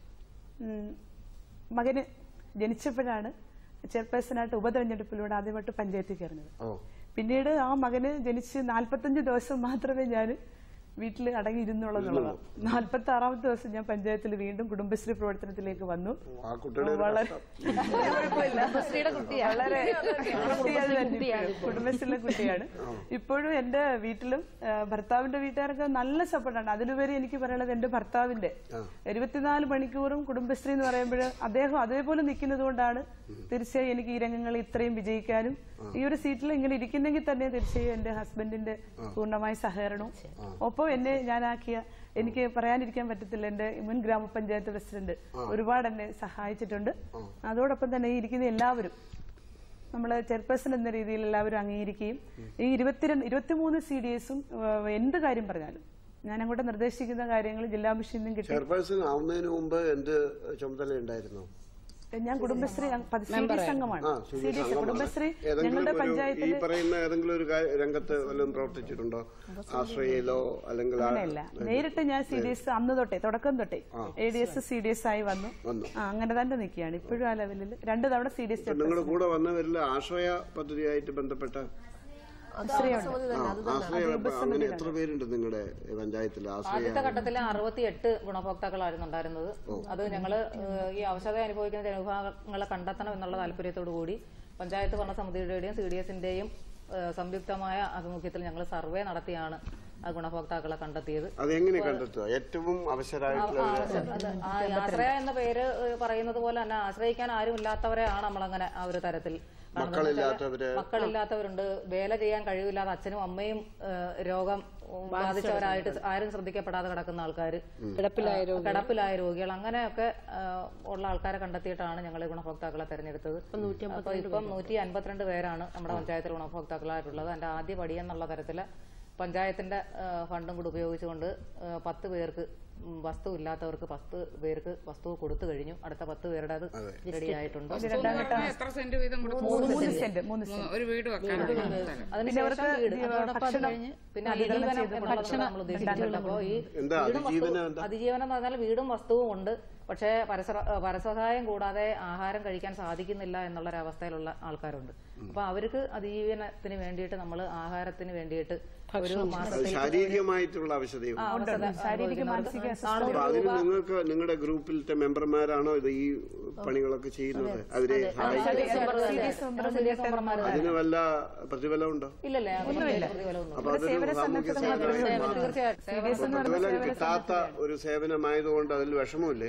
ഉം, മകന് ജനിച്ചപ്പോഴാണ് ചെയർപേഴ്സണായിട്ട് ഉപതെരഞ്ഞെടുപ്പിലൂടെ ആദ്യമായിട്ട് പഞ്ചായത്തിൽ കയറുന്നത് ഓ പിന്നീട് ആ മകന് ജനിച്ച് നാൽപ്പത്തഞ്ച് ദിവസം മാത്രമേ ഞാൻ വീട്ടിൽ അടങ്ങിയിരുന്നുള്ളതെന്നുള്ളതാണ് നാൽപ്പത്തി ആറാമത്തെ ദിവസം ഞാൻ പഞ്ചായത്തിൽ വീണ്ടും കുടുംബശ്രീ പ്രവർത്തനത്തിലേക്ക് വന്നു ആ കുട്ടിയുടെ ഒരു വളരെ കഷ്ടം. കുഴപ്പമില്ല. കുടുംബശ്രീയുടെ കുട്ടിയാണ്. വളരെ കുട്ടി അത് തന്നെ കുട്ടിയാണ്. കുടുംബശ്രീയിലെ കുട്ടിയാണ് ഇപ്പോഴും എന്റെ വീട്ടിലും ആ, ഭർത്താവിന്റെ വീട്ടുകാർക്ക് നല്ല സപ്പോർട്ടാണ് അതിലുപരി എനിക്ക് പറയാനുള്ളത് എന്റെ ഭർത്താവിന്റെ ഇരുപത്തിനാല് മണിക്കൂറും കുടുംബശ്രീ എന്ന് പറയുമ്പോൾ അദ്ദേഹം അതേപോലെ നിൽക്കുന്നത് കൊണ്ടാണ് തീർച്ചയായും എനിക്ക് ഈ രംഗങ്ങളിൽ ഇത്രയും വിജയിക്കാനും ഈ ഒരു സീറ്റിൽ ഇങ്ങനെ ഇരിക്കുന്നെങ്കിൽ തന്നെ തീർച്ചയായും എന്റെ ഹസ്ബൻഡിന്റെ പൂർണ്ണമായ സഹകരണവും ഒപ്പം എന്നെ ഞാനാക്കിയ എനിക്ക് പറയാനിരിക്കാൻ പറ്റത്തില്ല എന്റെ മുൻ ഗ്രാമപഞ്ചായത്ത് പ്രസിഡന്റ് ഒരുപാട് എന്നെ സഹായിച്ചിട്ടുണ്ട് അതോടൊപ്പം തന്നെ ഈ ഇരിക്കുന്ന എല്ലാവരും നമ്മൾ ചെയർപേഴ്സൺ എന്ന രീതിയിൽ എല്ലാവരും അംഗീകരിക്കുകയും ഈ ഇരുപത്തിരണ്ട് ഇരുപത്തിമൂന്ന് സി ഡി എസും എന്ത് കാര്യം പറഞ്ഞാലും ഞാൻ അങ്ങോട്ട് നിർദ്ദേശിക്കുന്ന കാര്യങ്ങൾ ജില്ലാ മിഷനിൽ നിന്നും കിട്ടി ചെയർപേഴ്സൺ ആവുന്നതിന് മുമ്പ് എന്ത് ചുമതല ഉണ്ടായിരുന്നു ഞാൻ കുടുംബശ്രീ അംഗ- പതി- സി ഡി എസ് അംഗമാണ് ആ, സി CDS ഡി എസ് അംഗമാണ്. കുടുംബശ്രീ ഏതെങ്കിലും ഞങ്ങളുടെ ഒരു- ഈ പഞ്ചായത്തിൽ പറയുന്ന ഏതെങ്കിലും ഒരു കാ- രംഗത്ത് വല്ലതും പ്രവർത്തിച്ചിട്ടുണ്ടോ ആശ്രയയിലോ അല്ലെങ്കിൽ ആ- അങ്ങനെയല്ല നേരിട്ട് ഞാൻ സി ഡി എസ് അന്ന് തൊട്ടേ തുടക്കം തൊട്ടേ ആ. A D S C D S ആയി വന്നു വന്നു ആ, അങ്ങനെ തന്നെ നിൽക്കുകയാണ് ഇപ്പോഴും ആ ലെവലിൽ രണ്ട് തവണ സി ഡി എസ് ഇപ്പൊ നിങ്ങളുടെ കൂടെ വന്നവരിൽ ആശ്രയ പദ്ധതിയായിട്ട് ബന്ധപ്പെട്ട ആശ്രയമുണ്ട്. ആ, ആശ്രയ അങ്ങനെ എത്ര പേരുണ്ട് നിങ്ങളുടെ പഞ്ചായത്തിൽ ആശ്രയ ആദ്യത്തെ ഘട്ടത്തിൽ അറുപത്തി എട്ട് ഗുണഭോക്താക്കളായിരുന്നു ഉണ്ടായിരുന്നത് അത് ഞങ്ങള് ഏഹ്, ഈ അവശത അനുഭവിക്കുന്ന ജനവിഭാഗങ്ങളെ കണ്ടെത്തണം എന്നുള്ള താല്പര്യത്തോടു കൂടി പഞ്ചായത്ത് ഭരണസമിതിയുടെയും സി ഡി എസിന്റെയും സംയുക്തമായ ആഭിമുഖ്യത്തിൽ ഞങ്ങൾ സർവേ നടത്തിയാണ് ആ ഗുണഭോക്താക്കളെ കണ്ടെത്തിയത് അതെങ്ങനെ കണ്ടെത്തുക ഏറ്റവും അവസരമായിട്ടുള്ളവര് അത് ആ ആശ്രയ എന്ന പേര് ഏഹ്, പറയുന്നത് പോലെ തന്നെ ആശ്രയിക്കാൻ ആരും ഇല്ലാത്തവരെയാണ് നമ്മളങ്ങനെ ആ ഒരു തരത്തിൽ കാണുന്നത്. മക്കളില്ലാത്തവര് മക്കളില്ലാത്തവരുണ്ട് വേല ചെയ്യാൻ കഴിവില്ലാതെ അച്ഛനും അമ്മയും ഏഹ്, രോഗം ഉം, ബാധിച്ചവരായിട്ട് ആരും ശ്രദ്ധിക്കപ്പെടാതെ കിടക്കുന്ന ആൾക്കാർ കിടപ്പിലായ രോഗികൾ. കിടപ്പിലായ രോഗികൾ അങ്ങനെയൊക്കെ ഏഹ്, ഉള്ള ആൾക്കാരെ കണ്ടെത്തിയിട്ടാണ് ഞങ്ങൾ ഗുണഭോക്താക്കളെ തെരഞ്ഞെടുത്തത് അപ്പൊ ഇപ്പം നൂറ്റി അൻപത്തിരണ്ട് പേരാണ് നമ്മുടെ പഞ്ചായത്തിൽ ഗുണഭോക്താക്കളായിട്ടുള്ളത് അതിന്റെ ആദ്യ പടി എന്നുള്ള തരത്തില് പഞ്ചായത്തിന്റെ ഏഹ്, ഫണ്ടും കൂടി ഉപയോഗിച്ചുകൊണ്ട് ഏഹ്, പത്ത് പേർക്ക് ഉം, വസ്തു ഇല്ലാത്തവർക്ക് പത്ത് പേർക്ക് വസ്തു കൊടുത്തു കഴിഞ്ഞു അടുത്ത പത്ത് പേരുടെ അത് റെഡി ആയിട്ടുണ്ട് വസ്തു എന്ന് പറഞ്ഞാൽ എത്ര സെന്റ് വീതം കൊടുത്തു മൂന്ന് സെന്റ് മൂന്ന് മൂന്ന്- ഒരു വീട് വെക്കാൻ അതിനുശേഷം വീട് അതോടൊപ്പം അത് കഴിഞ്ഞ് പിന്നെ അതിജീവനം എന്നുള്ളത് നമ്മൾ ഉദ്ദേശിച്ചിട്ടുണ്ട് അപ്പോൾ ഈ എന്താ വീടും അതിജീവനം വസ്തുവും എന്താ? അതിജീവനം എന്ന് പറഞ്ഞാൽ വീടും വസ്തുവും ഉണ്ട് പക്ഷേ പരസ പരസഹായം കൂടാതെ ആഹാരം കഴിക്കാൻ സാധിക്കുന്നില്ല എന്നുള്ള ഒരു അവസ്ഥയിലുള്ള ആൾക്കാരുണ്ട് അപ്പൊ അവർക്ക് അതിജീവനത്തിന് വേണ്ടിയിട്ട് നമ്മൾ ആഹാരത്തിന് വേണ്ടിയിട്ട് ഒരു അത് മാസത്തിൽ ശാരീരികമായിട്ടുള്ള അവശതയും ആ, അവസ്ഥ ശാരീരിക അനുഭവിക്കുന്നവർക്ക് മാനസിക നാനൂറ് അപ്പൊ അതിന് രൂപ നിങ്ങൾക്ക് നിങ്ങളുടെ ഗ്രൂപ്പിലത്തെ മെമ്പർമാരാണോ ഇത് ഈ പണികളൊക്കെ ചെയ്യുന്നത് അവരെ സഹായിക്കുന്നത് അതിന് വല്ല പ്രതിഫലം ഉണ്ടോ ഇല്ലല്ലേ അതൊന്നും പ്രതിഫലമൊന്നും അപ്പൊ അതൊരു സാമൂഹ്യ സേവനം പ്രതിഫലം കിട്ടാത്ത ഒരു സേവനമായതുകൊണ്ട് അതിൽ വിഷമമില്ലേ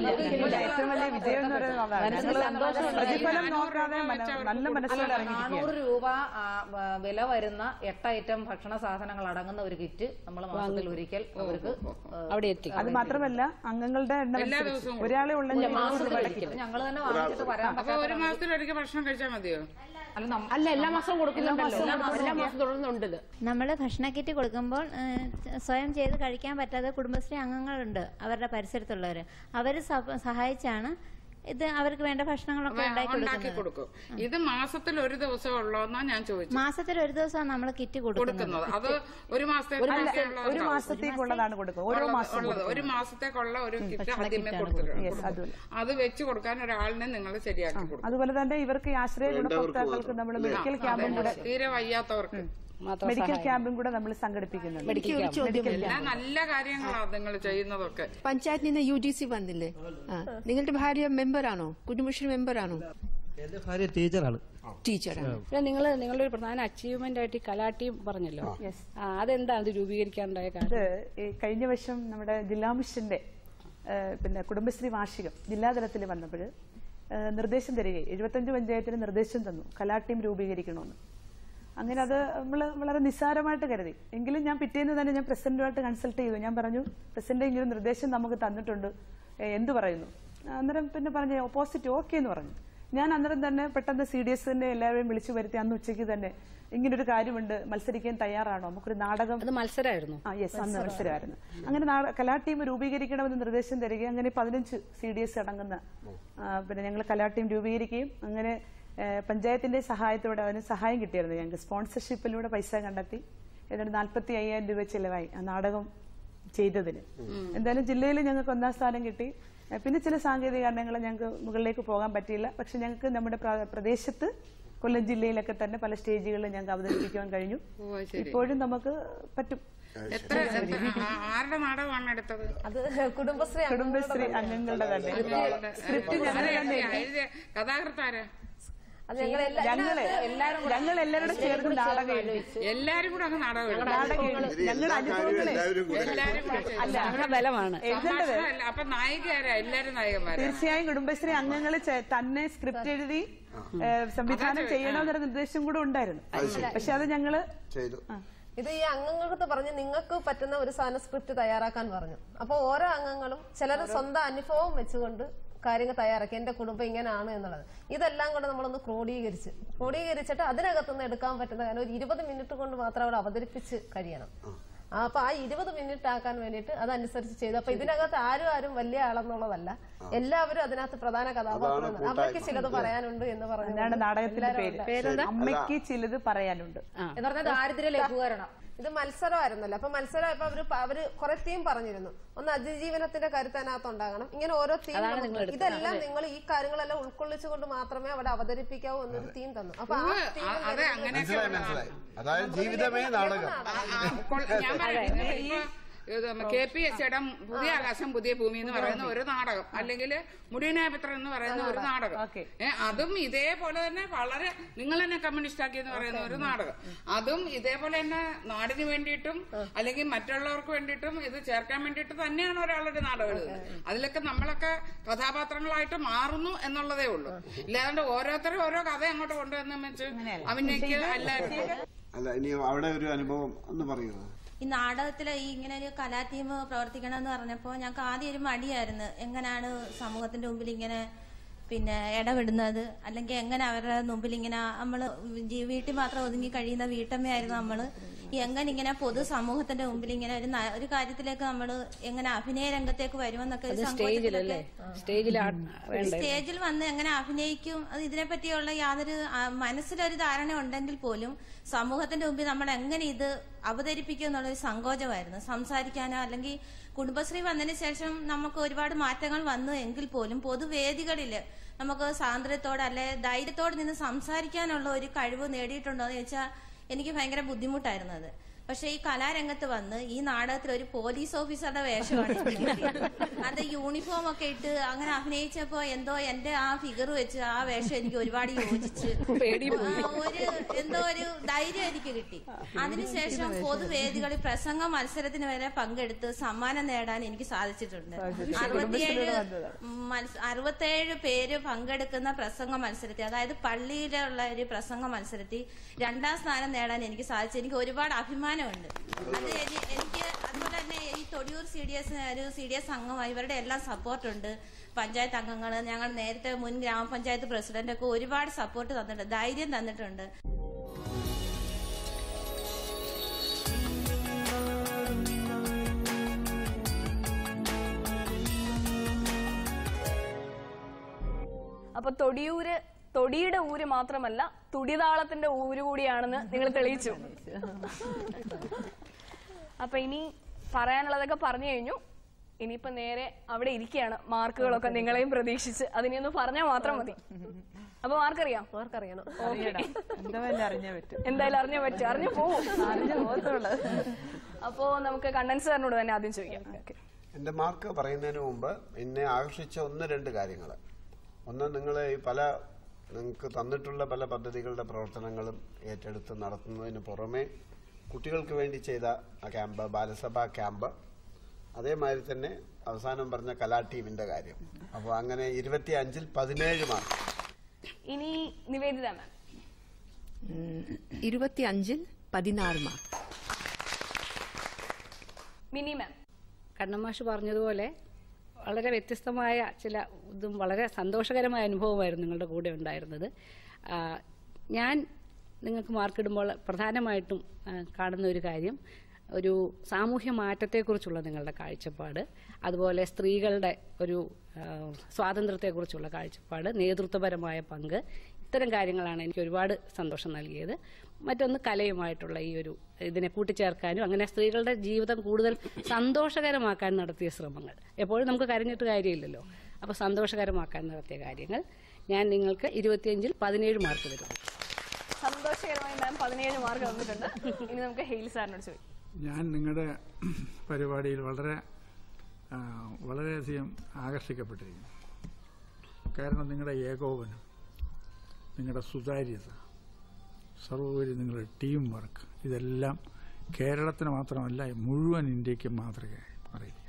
ഏറ്റവും വലിയ വിജയം എന്ന് പറയുന്നത് അതാണ് മനസ്സിന് സന്തോഷമുണ്ട്. പ്രതിഫലം നോക്കാതെ മന- നല്ല മനസ്സിലൂടെ ഇറങ്ങിയിരിക്കുകയാണ് നാനൂറ് രൂപ ആ, വ- വില വരുന്ന എട്ട് ഐറ്റം ഭക്ഷണ സാധനങ്ങൾ അടങ്ങുന്ന ഒരു കിറ്റ് നമ്മൾ മാസത്തിൽ ഒരിക്കൽ അവർക്ക് അവിടെ എത്തി അത് മാത്രമല്ല അംഗങ്ങളുടെ എണ്ണം എല്ലാ അനുസരിച്ച് ദിവസവും ഒരാളെ ഉള്ള മാസത്തിൽ ഒരിക്കൽ ഞങ്ങൾ തന്നെ വാങ്ങിച്ചിട്ട് വരാൻ അപ്പൊ ഒരു മാസത്തിൽ ഒരിക്കൽ ഭക്ഷണം കഴിച്ചാൽ മതിയോ അല്ല എല്ലാ മാസവും കൊടുക്കുന്നുണ്ടല്ലോ എല്ലാ മാസം തുടർന്നുണ്ട് നമ്മൾ ഭക്ഷണ കിറ്റ് കൊടുക്കുമ്പോൾ ഏഹ്, സ്വയം ചെയ്ത് കഴിക്കാൻ പറ്റാത്ത കുടുംബശ്രീ അംഗങ്ങളുണ്ട് അവരുടെ പരിസരത്തുള്ളവർ അവർ സഹായിച്ചാണ് ഇത് അവർക്ക് വേണ്ട ഭക്ഷണങ്ങളൊക്കെ ഉണ്ടാക്കി ഉണ്ടാക്കി കൊടുക്കുന്നത് കൊടുക്കും ഇത് മാസത്തിൽ ഒരു ദിവസം ഉള്ളോന്നാ ഞാൻ ചോദിച്ചത് മാസത്തിൽ ഒരു ദിവസമാണ് നമ്മൾ കിറ്റ് കൊടുക്കുന്നത് കൊടുക്കുന്നത് അത് ഒരു മാസത്തേക്ക് ഒരു ആവശ്യമുള്ളതുണ്ടാവും. മാസത്തേക്കുള്ളതാണ് കൊടുക്കുക ഓരോ ഉള്ളത്- മാസം ഉള്ളത് ഒരു മാസത്തേക്കുള്ള ഒരു കിറ്റ് ആദ്യമേ കൊടുത്തിട്ടുണ്ട് Yes, അതുപോലെ. അത് വെച്ച് കൊടുക്കാൻ ഒരാളിനെ നിങ്ങൾ ശരിയാക്കി കൊടുക്കും അതുപോലെ തന്നെ ഇവർക്ക് ഈ ആശ്രയ ഗുണഭോക്താക്കൾക്ക് നമ്മൾ മെഡിക്കൽ ക്യാമ്പും കൂടെ തീരെ വയ്യാത്തവർക്ക് മെഡിക്കൽ ക്യാമ്പും കൂടെ നമ്മൾ സംഘടിപ്പിക്കുന്നുണ്ട് എനിക്ക് ഒരു ചോദ്യം എല്ലാം നല്ല കാര്യങ്ങളാണ് നിങ്ങൾ ചെയ്യുന്നതൊക്കെ പഞ്ചായത്തിൽ നിന്ന് യു ഡി സി വന്നില്ലേ ആ നിങ്ങളുടെ ഭാര്യ മെമ്പറാണോ കുടുംബശ്രീ മെമ്പറാണോ എന്റെ ഭാര്യ ടീച്ചറാണ് ടീച്ചറാണ് പിന്നെ നിങ്ങൾ നിങ്ങളുടെ ഒരു പ്രധാന അച്ചീവ്മെന്റ് ആയിട്ട് ഈ കലാട്ടിയും പറഞ്ഞല്ലോ ആ, അതെന്താണ് ഇത് രൂപീകരിക്കാനുണ്ടായ അത് കാരണം ഈ കഴിഞ്ഞ വർഷം നമ്മുടെ ജില്ലാ മിഷന്റെ ഏഹ്, പിന്നെ കുടുംബശ്രീ വാർഷികം ജില്ലാതലത്തിൽ വന്നപ്പോൾ നിർദ്ദേശം തരികയും എഴുപത്തഞ്ച് പഞ്ചായത്തിന് നിർദ്ദേശം തന്നു കലാ ടീം രൂപീകരിക്കണമെന്ന് അങ്ങനെ അത് നമ്മൾ വളരെ നിസ്സാരമായിട്ട് കരുതി എങ്കിലും ഞാൻ പിറ്റേന്ന് തന്നെ ഞാൻ പ്രസിഡന്റുമായിട്ട് കൺസൾട്ട് ചെയ്തു ഞാൻ പറഞ്ഞു പ്രസിഡന്റ് ഇങ്ങനെ നിർദ്ദേശം നമുക്ക് തന്നിട്ടുണ്ട് ഏഹ്, എന്ത് പറയുന്നു അന്നേരം പിന്നെ പറഞ്ഞു ഓപ്പോസിറ്റ് ഓക്കെ എന്ന് പറഞ്ഞു ഞാൻ അന്നേരം തന്നെ പെട്ടെന്ന് സി ഡി എസിന്റെ എല്ലാവരെയും വിളിച്ചു വരുത്തി അന്ന് ഉച്ചയ്ക്ക് തന്നെ ഇങ്ങനൊരു കാര്യമുണ്ട് മത്സരിക്കാൻ തയ്യാറാണോ നമുക്കൊരു നാടകം അത് മത്സരമായിരുന്നു ആ യെസ് അന്ന് മത്സരമായിരുന്നു അങ്ങനെ നാട- കലാ ടീം രൂപീകരിക്കണമെന്ന് നിർദ്ദേശം തരികയും അങ്ങനെ പതിനഞ്ച് സി ഡി എസ് അടങ്ങുന്ന ആ, പിന്നെ ഞങ്ങൾ കലാ ടീം രൂപീകരിക്കുകയും അങ്ങനെ ഏ, പഞ്ചായത്തിന്റെ സഹായത്തോടെ അതിന് സഹായം കിട്ടിയിരുന്നു ഞങ്ങൾക്ക് സ്പോൺസർഷിപ്പിലൂടെ പൈസ കണ്ടെത്തി ഏതാണ്ട് നാൽപ്പത്തി അയ്യായിരം രൂപ ചിലവായി ആ നാടകം ചെയ്തതിന് എന്തായാലും ജില്ലയിൽ ഞങ്ങൾക്ക് ഒന്നാം സ്ഥാനം കിട്ടി ഏ, പിന്നെ ചില സാങ്കേതിക കാരണങ്ങൾ ഞങ്ങൾക്ക് മുകളിലേക്ക് പോകാൻ പറ്റിയില്ല പക്ഷെ ഞങ്ങൾക്ക് നമ്മുടെ പ്ര- പ്രദേശത്ത് കൊല്ലം ജില്ലയിലൊക്കെ തന്നെ പല സ്റ്റേജുകളിൽ ഞങ്ങൾക്ക് അവതരിപ്പിക്കുവാൻ കഴിഞ്ഞു ഓ, അത് ശരി. ഇപ്പോഴും നമുക്ക് പറ്റും എത്ര എത്ര- ആ- ആരുടെ നാടകമാണ് എടുത്തത് അത് കുടുംബശ്രീ കുടുംബശ്രീ അംഗങ്ങളുടെ തന്നെ സ്ക്രിപ്റ്റ് ഞങ്ങൾ ആരാ തന്നെ എഴുതിയ- എഴുതിയ കഥാകൃത്താരാ അത് ഞങ്ങൾ എല്ലാ- ഞങ്ങള് ഞങ്ങൾ എല്ലാവരും ചേർന്ന് നാടകം എഴുതി എല്ലാരും കൂടെ അങ്ങ് നാടകം എഴുതി. നാടകം എഴുതി ഞങ്ങളുടെ അനുഭവങ്ങളെ എല്ലാരും കൂടെ ചെയ്തു. അല്ല ഞങ്ങളുടെ ബലമാണ് എഴുതേണ്ടത് സംഭാഷണമല്ല. അപ്പൊ നായികയാരാ എല്ലാരും നായകന്മാരാ തീർച്ചയായും കുടുംബശ്രീ അംഗങ്ങൾ തന്നെ സ്ക്രിപ്റ്റ് എഴുതി ഏ, സംവിധാനം ചെയ്യണമെന്നൊരു നിർദ്ദേശം കൂടെ ഉണ്ടായിരുന്നു പക്ഷെ അത് ഞങ്ങള് ചെയ്തു ഇത് ഈ അംഗങ്ങൾക്ക് പറഞ്ഞ് നിങ്ങൾക്ക് പറ്റുന്ന ഒരു സാധനം സ്ക്രിപ്റ്റ് തയ്യാറാക്കാൻ പറഞ്ഞു അപ്പൊ ഓരോ അംഗങ്ങളും ചിലർ സ്വന്തം അനുഭവം വെച്ചുകൊണ്ട് കാര്യങ്ങൾ തയ്യാറാക്കി എന്റെ കുടുംബം ഇങ്ങനെയാണ് എന്നുള്ളത് ഇതെല്ലാം കൂടെ നമ്മളൊന്ന് ക്രോഡീകരിച്ച് ക്രോഡീകരിച്ചിട്ട് അതിനകത്തുനിന്ന് എടുക്കാൻ പറ്റുന്ന കാരണം ഒരു ഇരുപത് മിനിറ്റ് കൊണ്ട് മാത്രം അവിടെ അവതരിപ്പിച്ച് കഴിയണം ആ, അപ്പൊ ആ ഇരുപത് മിനിറ്റ് ആക്കാൻ വേണ്ടിയിട്ട് അതനുസരിച്ച് ചെയ്തു അപ്പൊ ഇതിനകത്ത് ആരും ആരും വലിയ ആളെന്നുള്ളതല്ല എല്ലാവരും അതിനകത്ത് പ്രധാന കഥാപാത്രങ്ങൾ കൂട്ടായ്മ. അമ്മയ്ക്ക് ചിലത് പറയാനുണ്ട് എന്ന് പറഞ്ഞു അതാണ് നാടകത്തിന്റെ പേര് അമ്മയ്ക്ക് ചിലത് പറയാനുണ്ട് എന്ന് പറഞ്ഞാൽ ദാരിദ്ര്യ ലഘൂകരണം ഇത് മത്സരമായിരുന്നല്ലോ അപ്പൊ മത്സരമായപ്പോ അവര് പ- അവര് കുറെ തീം പറഞ്ഞിരുന്നു ഒന്ന് അതിജീവനത്തിന്റെ കരുത്ത് അതിനകത്ത് ഉണ്ടാകണം ഇങ്ങനെ ഓരോ തീം അതാണ് നിങ്ങൾ എടുത്തത്. ഇതെല്ലാം അതെ. നിങ്ങൾ ഈ കാര്യങ്ങളെല്ലാം ഉൾക്കൊള്ളിച്ചുകൊണ്ട് മാത്രമേ അവിടെ അവതരിപ്പിക്കാവൂ എന്നൊരു തീം തന്നു അപ്പൊ ആ ഉവ്വ്, തീം അ- അതെ അങ്ങനെയൊക്കെ മനസ്സിലായി മനസ്സിലായി അതായത് ജീവിതമേ നാടകം ഞാൻ പറയാം ഇപ്പൊ ഇത് കെ പി എസ് സിയുടെ പുതിയ ആകാശം പുതിയ ഭൂമി എന്ന് പറയുന്ന ഒരു നാടകം അല്ലെങ്കിൽ മുടിയനാപത്രം എന്ന് പറയുന്ന ഒരു നാടകം ഏ, അതും ഇതേപോലെ തന്നെ വളരെ നിങ്ങൾ തന്നെ കമ്മ്യൂണിസ്റ്റ് ആക്കി എന്ന് പറയുന്ന ഒരു നാടകം അതും ഇതേപോലെ തന്നെ നാടിന് വേണ്ടിയിട്ടും അല്ലെങ്കിൽ മറ്റുള്ളവർക്ക് വേണ്ടിയിട്ടും ഇത് ചേർക്കാൻ വേണ്ടിയിട്ട് തന്നെയാണ് ഒരാളൊരു നാടകം എഴുതുന്നത് അതിലൊക്കെ നമ്മളൊക്കെ കഥാപാത്രങ്ങളായിട്ട് മാറുന്നു എന്നുള്ളതേ ഉള്ളൂ ഇല്ലാണ്ട് ഓരോരുത്തരും ഓരോ കഥ അങ്ങോട്ട് കൊണ്ടുവന്ന് വെച്ച് അഭിനയിക്കുക അല്ലായിരുന്നു അല്ല ഇനി അവിടെ ഒരു അനുഭവം ഒന്ന് പറയുമോ ഈ നാടകത്തിൽ ഈ ഇങ്ങനെ ഒരു കലാ ടീം പ്രവർത്തിക്കണം എന്ന് പറഞ്ഞപ്പോൾ ഞങ്ങൾക്ക് ആദ്യം ഒരു മടിയായിരുന്നു എങ്ങനെയാണ് സമൂഹത്തിന്റെ മുമ്പിൽ ഇങ്ങനെ പിന്നെ ഇടപെടുന്നത് അല്ലെങ്കിൽ എങ്ങനെ അവരുടെ മുമ്പിൽ ഇങ്ങനെ നമ്മൾ വീട്ടിൽ മാത്രം ഒതുങ്ങി കഴിയുന്ന വീട്ടമ്മയായിരുന്നു നമ്മൾ എങ്ങനെ ഇങ്ങനെ പൊതു സമൂഹത്തിന്റെ മുമ്പിൽ ഇങ്ങനെ ഒരു ന- ഒരു കാര്യത്തിലേക്ക് നമ്മൾ എങ്ങനെ അഭിനയ രംഗത്തേക്ക് വരുമെന്നൊക്കെ ഒരു അത് സ്റ്റേജിലല്ലേ സങ്കോചത്തിലൊക്കെ സ്റ്റേജിൽ വേണ്ട സ്റ്റേജിൽ വന്ന് എങ്ങനെ അഭിനയിക്കും അത് ഇതിനെ പറ്റിയുള്ള യാതൊരു ആ, മനസ്സിലൊരു ധാരണ ഉണ്ടെങ്കിൽ പോലും സമൂഹത്തിന്റെ മുമ്പിൽ നമ്മൾ എങ്ങനെ ഇത് അവതരിപ്പിക്കും എന്നുള്ളൊരു സങ്കോചമായിരുന്നു സംസാരിക്കാനോ അല്ലെങ്കിൽ കുടുംബശ്രീ വന്നതിന് ശേഷം നമുക്ക് ഒരുപാട് മാറ്റങ്ങൾ വന്നു എങ്കിൽ പോലും പൊതുവേദികളില് നമുക്ക് സ്വാതന്ത്ര്യത്തോടെ അല്ലെ ധൈര്യത്തോടെ നിന്ന് സംസാരിക്കാനുള്ള ഒരു കഴിവ് നേടിയിട്ടുണ്ടോ എന്ന് ചോദിച്ചാൽ എനിക്ക് ഭയങ്കര ബുദ്ധിമുട്ടായിരുന്നു അത് പക്ഷെ ഈ കലാരംഗത്ത് വന്ന് ഈ നാടകത്തിൽ ഒരു പോലീസ് ഓഫീസറുടെ വേഷമാണ് എനിക്ക് കിട്ടിയത്. അത് യൂണിഫോം ഒക്കെ ഇട്ട് അങ്ങനെ അഭിനയിച്ചപ്പോ എന്തോ എന്റെ ആ ഫിഗർ വെച്ച് ആ വേഷം എനിക്ക് ഒരുപാട് യോജിച്ച് പേടി പോയി. ആ, ഒരു എന്തോ ഒരു ധൈര്യം എനിക്ക് കിട്ടി അതിനുശേഷം പൊതുവേദികളിൽ പ്രസംഗ മത്സരത്തിന് വരെ പങ്കെടുത്ത് സമ്മാനം നേടാൻ എനിക്ക് സാധിച്ചിട്ടുണ്ട് അറുപത്തിയേഴ് മത്സ- അറുപത്തേഴ് പേര് പങ്കെടുക്കുന്ന പ്രസംഗ മത്സരത്തിൽ അതായത് പള്ളിയിലുള്ള ഒരു പ്രസംഗ മത്സരത്തിൽ രണ്ടാം സ്ഥാനം നേടാൻ എനിക്ക് സാധിച്ചു എനിക്ക് ഒരുപാട് അഭിമാനമുണ്ട് അത് എനി- എനിക്ക് അതുപോലെ തന്നെ ഈ തൊടിയൂർ സി ഡി എസ് ഒരു സി ഡി എസ് അംഗമായി ഇവരുടെ എല്ലാം സപ്പോർട്ടുണ്ട് പഞ്ചായത്ത് അംഗങ്ങൾ ഞങ്ങൾ നേരത്തെ മുൻ ഗ്രാമപഞ്ചായത്ത് പ്രസിഡന്റ് ഒക്കെ ഒരുപാട് സപ്പോർട്ട് തന്നിട്ടുണ്ട് ധൈര്യം തന്നിട്ടുണ്ട് അപ്പൊ തൊടിയൂര് തൊടിയുടെ ഊര് മാത്രമല്ല തുടിതാളത്തിന്റെ ഊര് കൂടിയാണെന്ന് നിങ്ങൾ തെളിയിച്ചു അപ്പൊ ഇനി പറയാനുള്ളതൊക്കെ പറഞ്ഞു കഴിഞ്ഞു ഇനിയിപ്പോ നേരെ അവിടെ ഇരിക്കുകയാണ് മാർക്കുകളൊക്കെ നിങ്ങളെയും പ്രതീക്ഷിച്ച് അതിനെയൊന്ന് പറഞ്ഞാൽ മാത്രം മതി അപ്പൊ മാർക്കറിയാം മാർക്കറിയണം അറിയണം എന്തായാലും അറിഞ്ഞേ പറ്റും എന്തായാലും അറിഞ്ഞേ പറ്റും അറിഞ്ഞു പോവും അറിഞ്ഞു പോകത്തുള്ളൂ അപ്പോ നമുക്ക് കണ്ണൻ സാറിനോട് തന്നെ ആദ്യം ചോദിക്കാം എൻ്റെ മാർക്ക് പറയുന്നതിന് മുമ്പ് എന്നെ ആകർഷിച്ച ഒന്ന് രണ്ട് കാര്യങ്ങൾ ഒന്ന് നിങ്ങൾ ഈ പല നിങ്ങൾക്ക് തന്നിട്ടുള്ള പല പദ്ധതികളുടെ പ്രവർത്തനങ്ങളും ഏറ്റെടുത്ത് നടത്തുന്നതിന് പുറമെ കുട്ടികൾക്ക് വേണ്ടി ചെയ്ത ആ ക്യാമ്പ് ബാലസഭാ ക്യാമ്പ് അതേമാതിരി തന്നെ അവസാനം പറഞ്ഞ കലാ ടീമിന്റെ കാര്യം അപ്പോൾ അങ്ങനെ ഇരുപത്തി അഞ്ചിൽ പതിനേഴ് മാർക്ക് ഇനി നിവേദിത മാം ഇരുപത്തി അഞ്ചിൽ പതിനാറ് മാർക്ക് മിനി മാം കണ്ണമാഷ് പറഞ്ഞതുപോലെ വളരെ വ്യത്യസ്തമായ ചില ഇതും വളരെ സന്തോഷകരമായ അനുഭവമായിരുന്നു നിങ്ങളുടെ കൂടെ ഉണ്ടായിരുന്നത് ആ, ഞാൻ നിങ്ങൾക്ക് മാർക്കിടുമ്പോൾ പ്രധാനമായിട്ടും ആ, കാണുന്ന ഒരു കാര്യം ഒരു സാമൂഹ്യ മാറ്റത്തെക്കുറിച്ചുള്ള നിങ്ങളുടെ കാഴ്ചപ്പാട് അതുപോലെ സ്ത്രീകളുടെ ഒരു ആ, സ്വാതന്ത്ര്യത്തെക്കുറിച്ചുള്ള കാഴ്ചപ്പാട് നേതൃത്വപരമായ പങ്ക് ഇത്തരം കാര്യങ്ങളാണ് എനിക്ക് ഒരുപാട് സന്തോഷം നൽകിയത് മറ്റൊന്ന് കലയുമായിട്ടുള്ള ഈ ഒരു ഇതിനെ കൂട്ടിച്ചേർക്കാനും അങ്ങനെ സ്ത്രീകളുടെ ജീവിതം കൂടുതൽ സന്തോഷകരമാക്കാൻ നടത്തിയ ശ്രമങ്ങൾ എപ്പോഴും നമുക്ക് കരഞ്ഞിട്ട് കാര്യമില്ലല്ലോ അപ്പോൾ സന്തോഷകരമാക്കാൻ നടത്തിയ കാര്യങ്ങൾ ഞാൻ നിങ്ങൾക്ക് ഇരുപത്തിയഞ്ചിൽ പതിനേഴ് മാർക്ക് തരും സന്തോഷകരമായി മാം പതിനേഴ് മാർക്ക് തന്നിട്ടുണ്ട് ഇനി നമുക്ക് ഹെയിൽ സാറിനോട് ചോദിക്കാം ഞാൻ നിങ്ങളുടെ പരിപാടിയിൽ വളരെ ആ, വളരെയധികം ആകർഷിക്കപ്പെട്ടിരിക്കുന്നു കാരണം നിങ്ങളുടെ ഏകോപനം നിങ്ങളുടെ സുതാര്യത സർവോപരി നിങ്ങളുടെ ടീം വർക്ക് ഇതെല്ലാം കേരളത്തിന് മാത്രമല്ല മുഴുവൻ ഇന്ത്യക്ക് മാതൃകയായി മാറിയിരിക്കുന്നു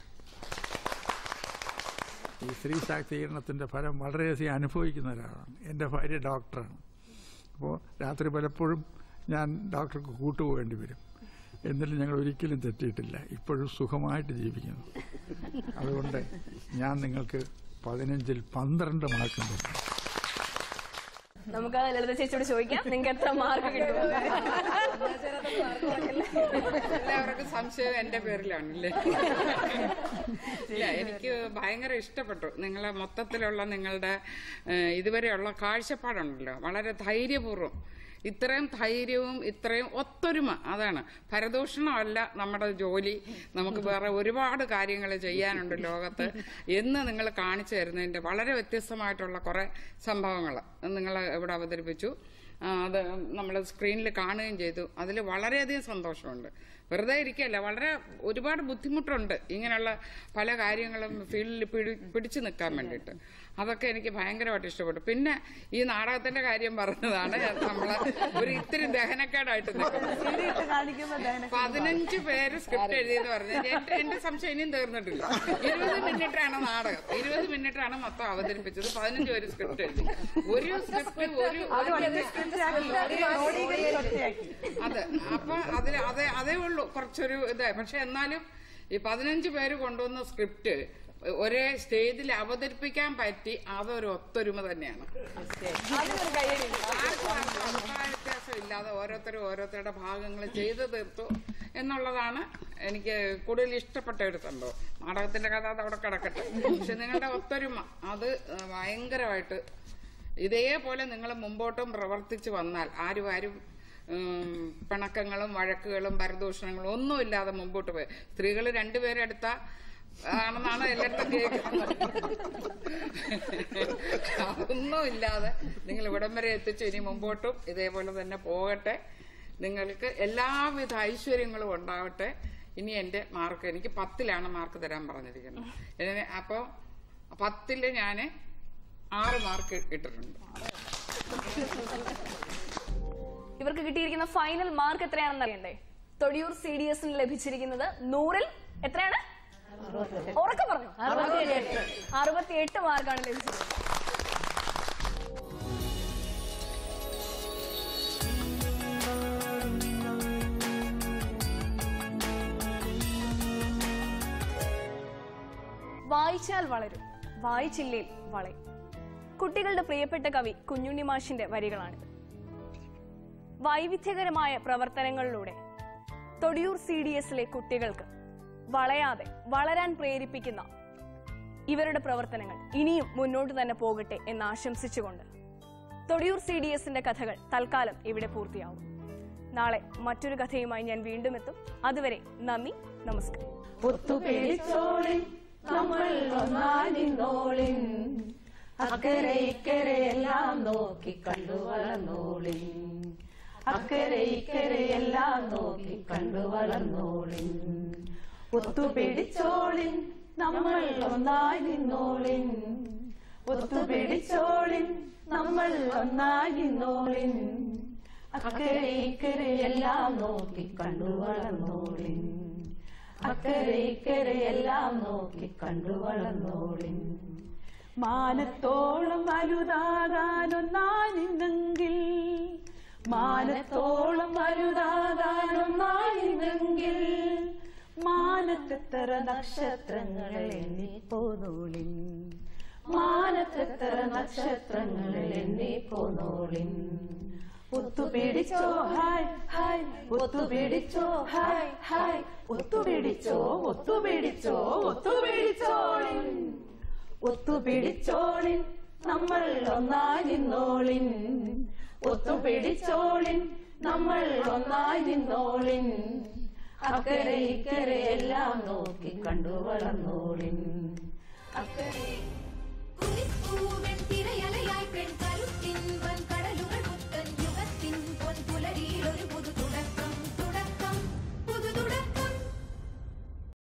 ഈ സ്ത്രീ ശാക്തീകരണത്തിൻ്റെ ഫലം വളരെയധികം അനുഭവിക്കുന്ന ഒരാളാണ് എൻ്റെ ഭാര്യ ഡോക്ടറാണ് അപ്പോൾ രാത്രി പലപ്പോഴും ഞാൻ ഡോക്ടർക്ക് കൂട്ടുപോകേണ്ടി വരും എന്നിട്ട് ഞങ്ങൾ ഒരിക്കലും തെറ്റിയിട്ടില്ല ഇപ്പോഴും സുഖമായിട്ട് ജീവിക്കുന്നു അതുകൊണ്ട് ഞാൻ നിങ്ങൾക്ക് പതിനഞ്ചിൽ പന്ത്രണ്ട് മാർക്ക് തരും നമുക്ക് ലളിത ചേച്ചിയോട് ചോദിക്കാം നിങ്ങൾക്ക് എത്ര മാർക്ക് കിട്ടും എല്ലാവർക്കും സംശയം എന്റെ പേരിലാണല്ലേ ഇല്ല എനിക്ക് ഭയങ്കര ഇഷ്ടപ്പെട്ടു നിങ്ങളെ മൊത്തത്തിലുള്ള നിങ്ങളുടെ ഏഹ്, ഇതുവരെയുള്ള കാഴ്ചപ്പാടുണ്ടല്ലോ വളരെ ധൈര്യപൂർവ്വം ഇത്രയും ധൈര്യവും ഇത്രയും ഒത്തൊരുമ അതാണ് പരദൂഷണമല്ല നമ്മുടെ ജോലി നമുക്ക് വേറെ ഒരുപാട് കാര്യങ്ങൾ ചെയ്യാനുണ്ട് ലോകത്ത് എന്ന് നിങ്ങൾ കാണിച്ചു തരുന്നതിന്റെ വളരെ വ്യത്യസ്തമായിട്ടുള്ള കുറെ സംഭവങ്ങൾ നിങ്ങൾ ഇവിടെ അവതരിപ്പിച്ചു ആ, അത് നമ്മൾ സ്ക്രീനിൽ കാണുകയും ചെയ്തു അതിൽ വളരെയധികം സന്തോഷമുണ്ട് വെറുതെ ഇരിക്കുകയല്ല വളരെ ഒരുപാട് ബുദ്ധിമുട്ടുണ്ട് ഇങ്ങനെയുള്ള പല കാര്യങ്ങളും ഫീൽഡിൽ പിടി പിടിച്ചു നിൽക്കാൻ വേണ്ടിയിട്ട് അതൊക്കെ എനിക്ക് ഭയങ്കരമായിട്ട് ഇഷ്ടപ്പെട്ടു പിന്നെ ഈ നാടകത്തിന്റെ കാര്യം പറഞ്ഞതാണ് നമ്മള് ഒരു ഇത്തിരി ദഹനക്കേടായിട്ട് നിൽക്കുന്നത് പതിനഞ്ച് പേര് സ്ക്രിപ്റ്റ് എഴുതിയെന്ന് പറഞ്ഞത് എന്റെ എന്റെ സംശയം ഇനിയും തീർന്നിട്ടില്ല ഇരുപത് മിനിറ്റാണ് നാടകം ഇരുപത് മിനിറ്റാണ് മൊത്തം അവതരിപ്പിച്ചത് പതിനഞ്ച് പേര് സ്ക്രിപ്റ്റ് എഴുതി ഒരു സ്ക്രിപ്റ്റ് ഒരു അതെ അപ്പൊ അതിൽ അതേ അതേ ഉള്ളൂ കുറച്ചൊരു ഇത് പക്ഷെ എന്നാലും ഈ പതിനഞ്ച് പേര് കൊണ്ടുവന്ന സ്ക്രിപ്റ്റ് ഒരേ സ്റ്റേജിൽ അവതരിപ്പിക്കാൻ പറ്റി അതൊരു ഒത്തൊരുമ തന്നെയാണ് ആർക്കും ആർക്കും അഭിപ്രായ വ്യത്യാസം ഇല്ലാതെ ഓരോരുത്തരും ഓരോരുത്തരുടെ ഭാഗങ്ങൾ ചെയ്തു തീർത്തു എന്നുള്ളതാണ് എനിക്ക് കൂടുതൽ ഇഷ്ടപ്പെട്ട ഒരു സംഭവം നാടകത്തിന്റെ കഥ അത് അവിടെ കിടക്കട്ടെ പക്ഷെ നിങ്ങളുടെ ഒത്തൊരുമ അത് ഭയങ്കരമായിട്ട് ഇതേപോലെ നിങ്ങൾ മുമ്പോട്ടും പ്രവർത്തിച്ചു വന്നാൽ ആരും ആരും ഉം, പിണക്കങ്ങളും വഴക്കുകളും പരദൂഷണങ്ങളും ഒന്നുമില്ലാതെ മുമ്പോട്ട് പോയി സ്ത്രീകൾ രണ്ടുപേരെ എടുത്ത ആണെന്നാണ് എല്ലായിടത്തും കേൾക്കുന്നത് അതൊന്നും ഇല്ലാതെ നിങ്ങൾ ഇവിടം വരെ എത്തിച്ചു ഇനി മുമ്പോട്ടും ഇതേപോലെ തന്നെ പോകട്ടെ നിങ്ങൾക്ക് എല്ലാവിധ ഐശ്വര്യങ്ങളും ഉണ്ടാവട്ടെ ഇനി എന്റെ മാർക്ക് എനിക്ക് പത്തിലാണ് മാർക്ക് തരാൻ പറഞ്ഞിരിക്കുന്നത് ഇതിന് അപ്പോ പത്തില് ഞാന് ആറ് മാർക്ക് ഇട്ടിട്ടുണ്ട് ഇവർക്ക് കിട്ടിയിരിക്കുന്ന ഫൈനൽ മാർക്ക് എത്രയാണെന്ന് അറിയണ്ടേ തൊടിയൂർ സി ഡി എസിന് ലഭിച്ചിരിക്കുന്നത് നൂറിൽ എത്രയാണ് ഉറക്കെ പറഞ്ഞു അറുപത്തിയെട്ട് മാർക്കാണ് ലഭിച്ചത് വായിച്ചാൽ വളരും വായിച്ചില്ലേൽ വളയും കുട്ടികളുടെ പ്രിയപ്പെട്ട കവി കുഞ്ഞുണ്ണി മാഷിന്റെ വരികളാണിത് വൈവിധ്യകരമായ പ്രവർത്തനങ്ങളിലൂടെ തൊടിയൂർ സി ഡി എസിലെ കുട്ടികൾക്ക് വളയാതെ വളരാൻ പ്രേരിപ്പിക്കുന്ന ഇവരുടെ പ്രവർത്തനങ്ങൾ ഇനിയും മുന്നോട്ട് തന്നെ പോകട്ടെ എന്ന് ആശംസിച്ചുകൊണ്ട് തൊടിയൂർ സി ഡി എസിന്റെ കഥകൾ തൽക്കാലം ഇവിടെ പൂർത്തിയാവും നാളെ മറ്റൊരു കഥയുമായി ഞാൻ വീണ്ടും എത്തും അതുവരെ നന്ദി നമസ്കാരം ഒത്തുപിടിച്ചോളിൻ നമ്മൾ ഒന്നാനിന്നോളിൻ അക്കരെ ഇക്കരെ എല്ലാം നോക്കി കണ്ടു വളർന്നോളിൻ അക്കരെ ഇക്കരെ എല്ലാം നോക്കി കണ്ടു വളർന്നോളിൻ ഒത്തുപിടിച്ചോളിൻ നമ്മൾ ഒന്നായി നിന്നോളിൻ ഒത്തുപിടിച്ചോളിൻ നമ്മൾ ഒന്നായി നിന്നോളിൻ അക്കരെ ഇക്കരെ എല്ലാം നോക്കി കണ്ടു വളർന്നോളിൻ അക്കരെ ഇക്കരെ എല്ലാം നോക്കി കണ്ടു വളർന്നോളിൻ മാനത്തോളം വലുതാകാനൊന്നായി നിന്നെങ്കിൽ മാനത്തോളം വലുതാകാനൊന്നായി നിന്നെങ്കിൽ മാനത്തെത്ര നക്ഷത്രങ്ങൾ എണ്ണി പോന്നോളിൻ മാനത്തെത്ര നക്ഷത്രങ്ങൾ എണ്ണി പോന്നോളിൻ ഒത്തുപിടിച്ചോ ഹായ് ഹായ് ഒത്തുപിടിച്ചോ ഹായ് ഹായ് ഒത്തുപിടിച്ചോ ഒത്തുപിടിച്ചോ ഒത്തുപിടിച്ചോളിൻ ഒത്തുപിടിച്ചോളിൻ നമ്മൾ ഒന്നായി നിന്നോളിൻ ഒത്തുപിടിച്ചോളിൻ നമ്മൾ ഒന്നായി നിന്നോളിൻ അക്കരെ ഇക്കരെ എല്ലാം നോക്കി കണ്ടു വളർന്നോളിൻ അക്കരെ തിരയല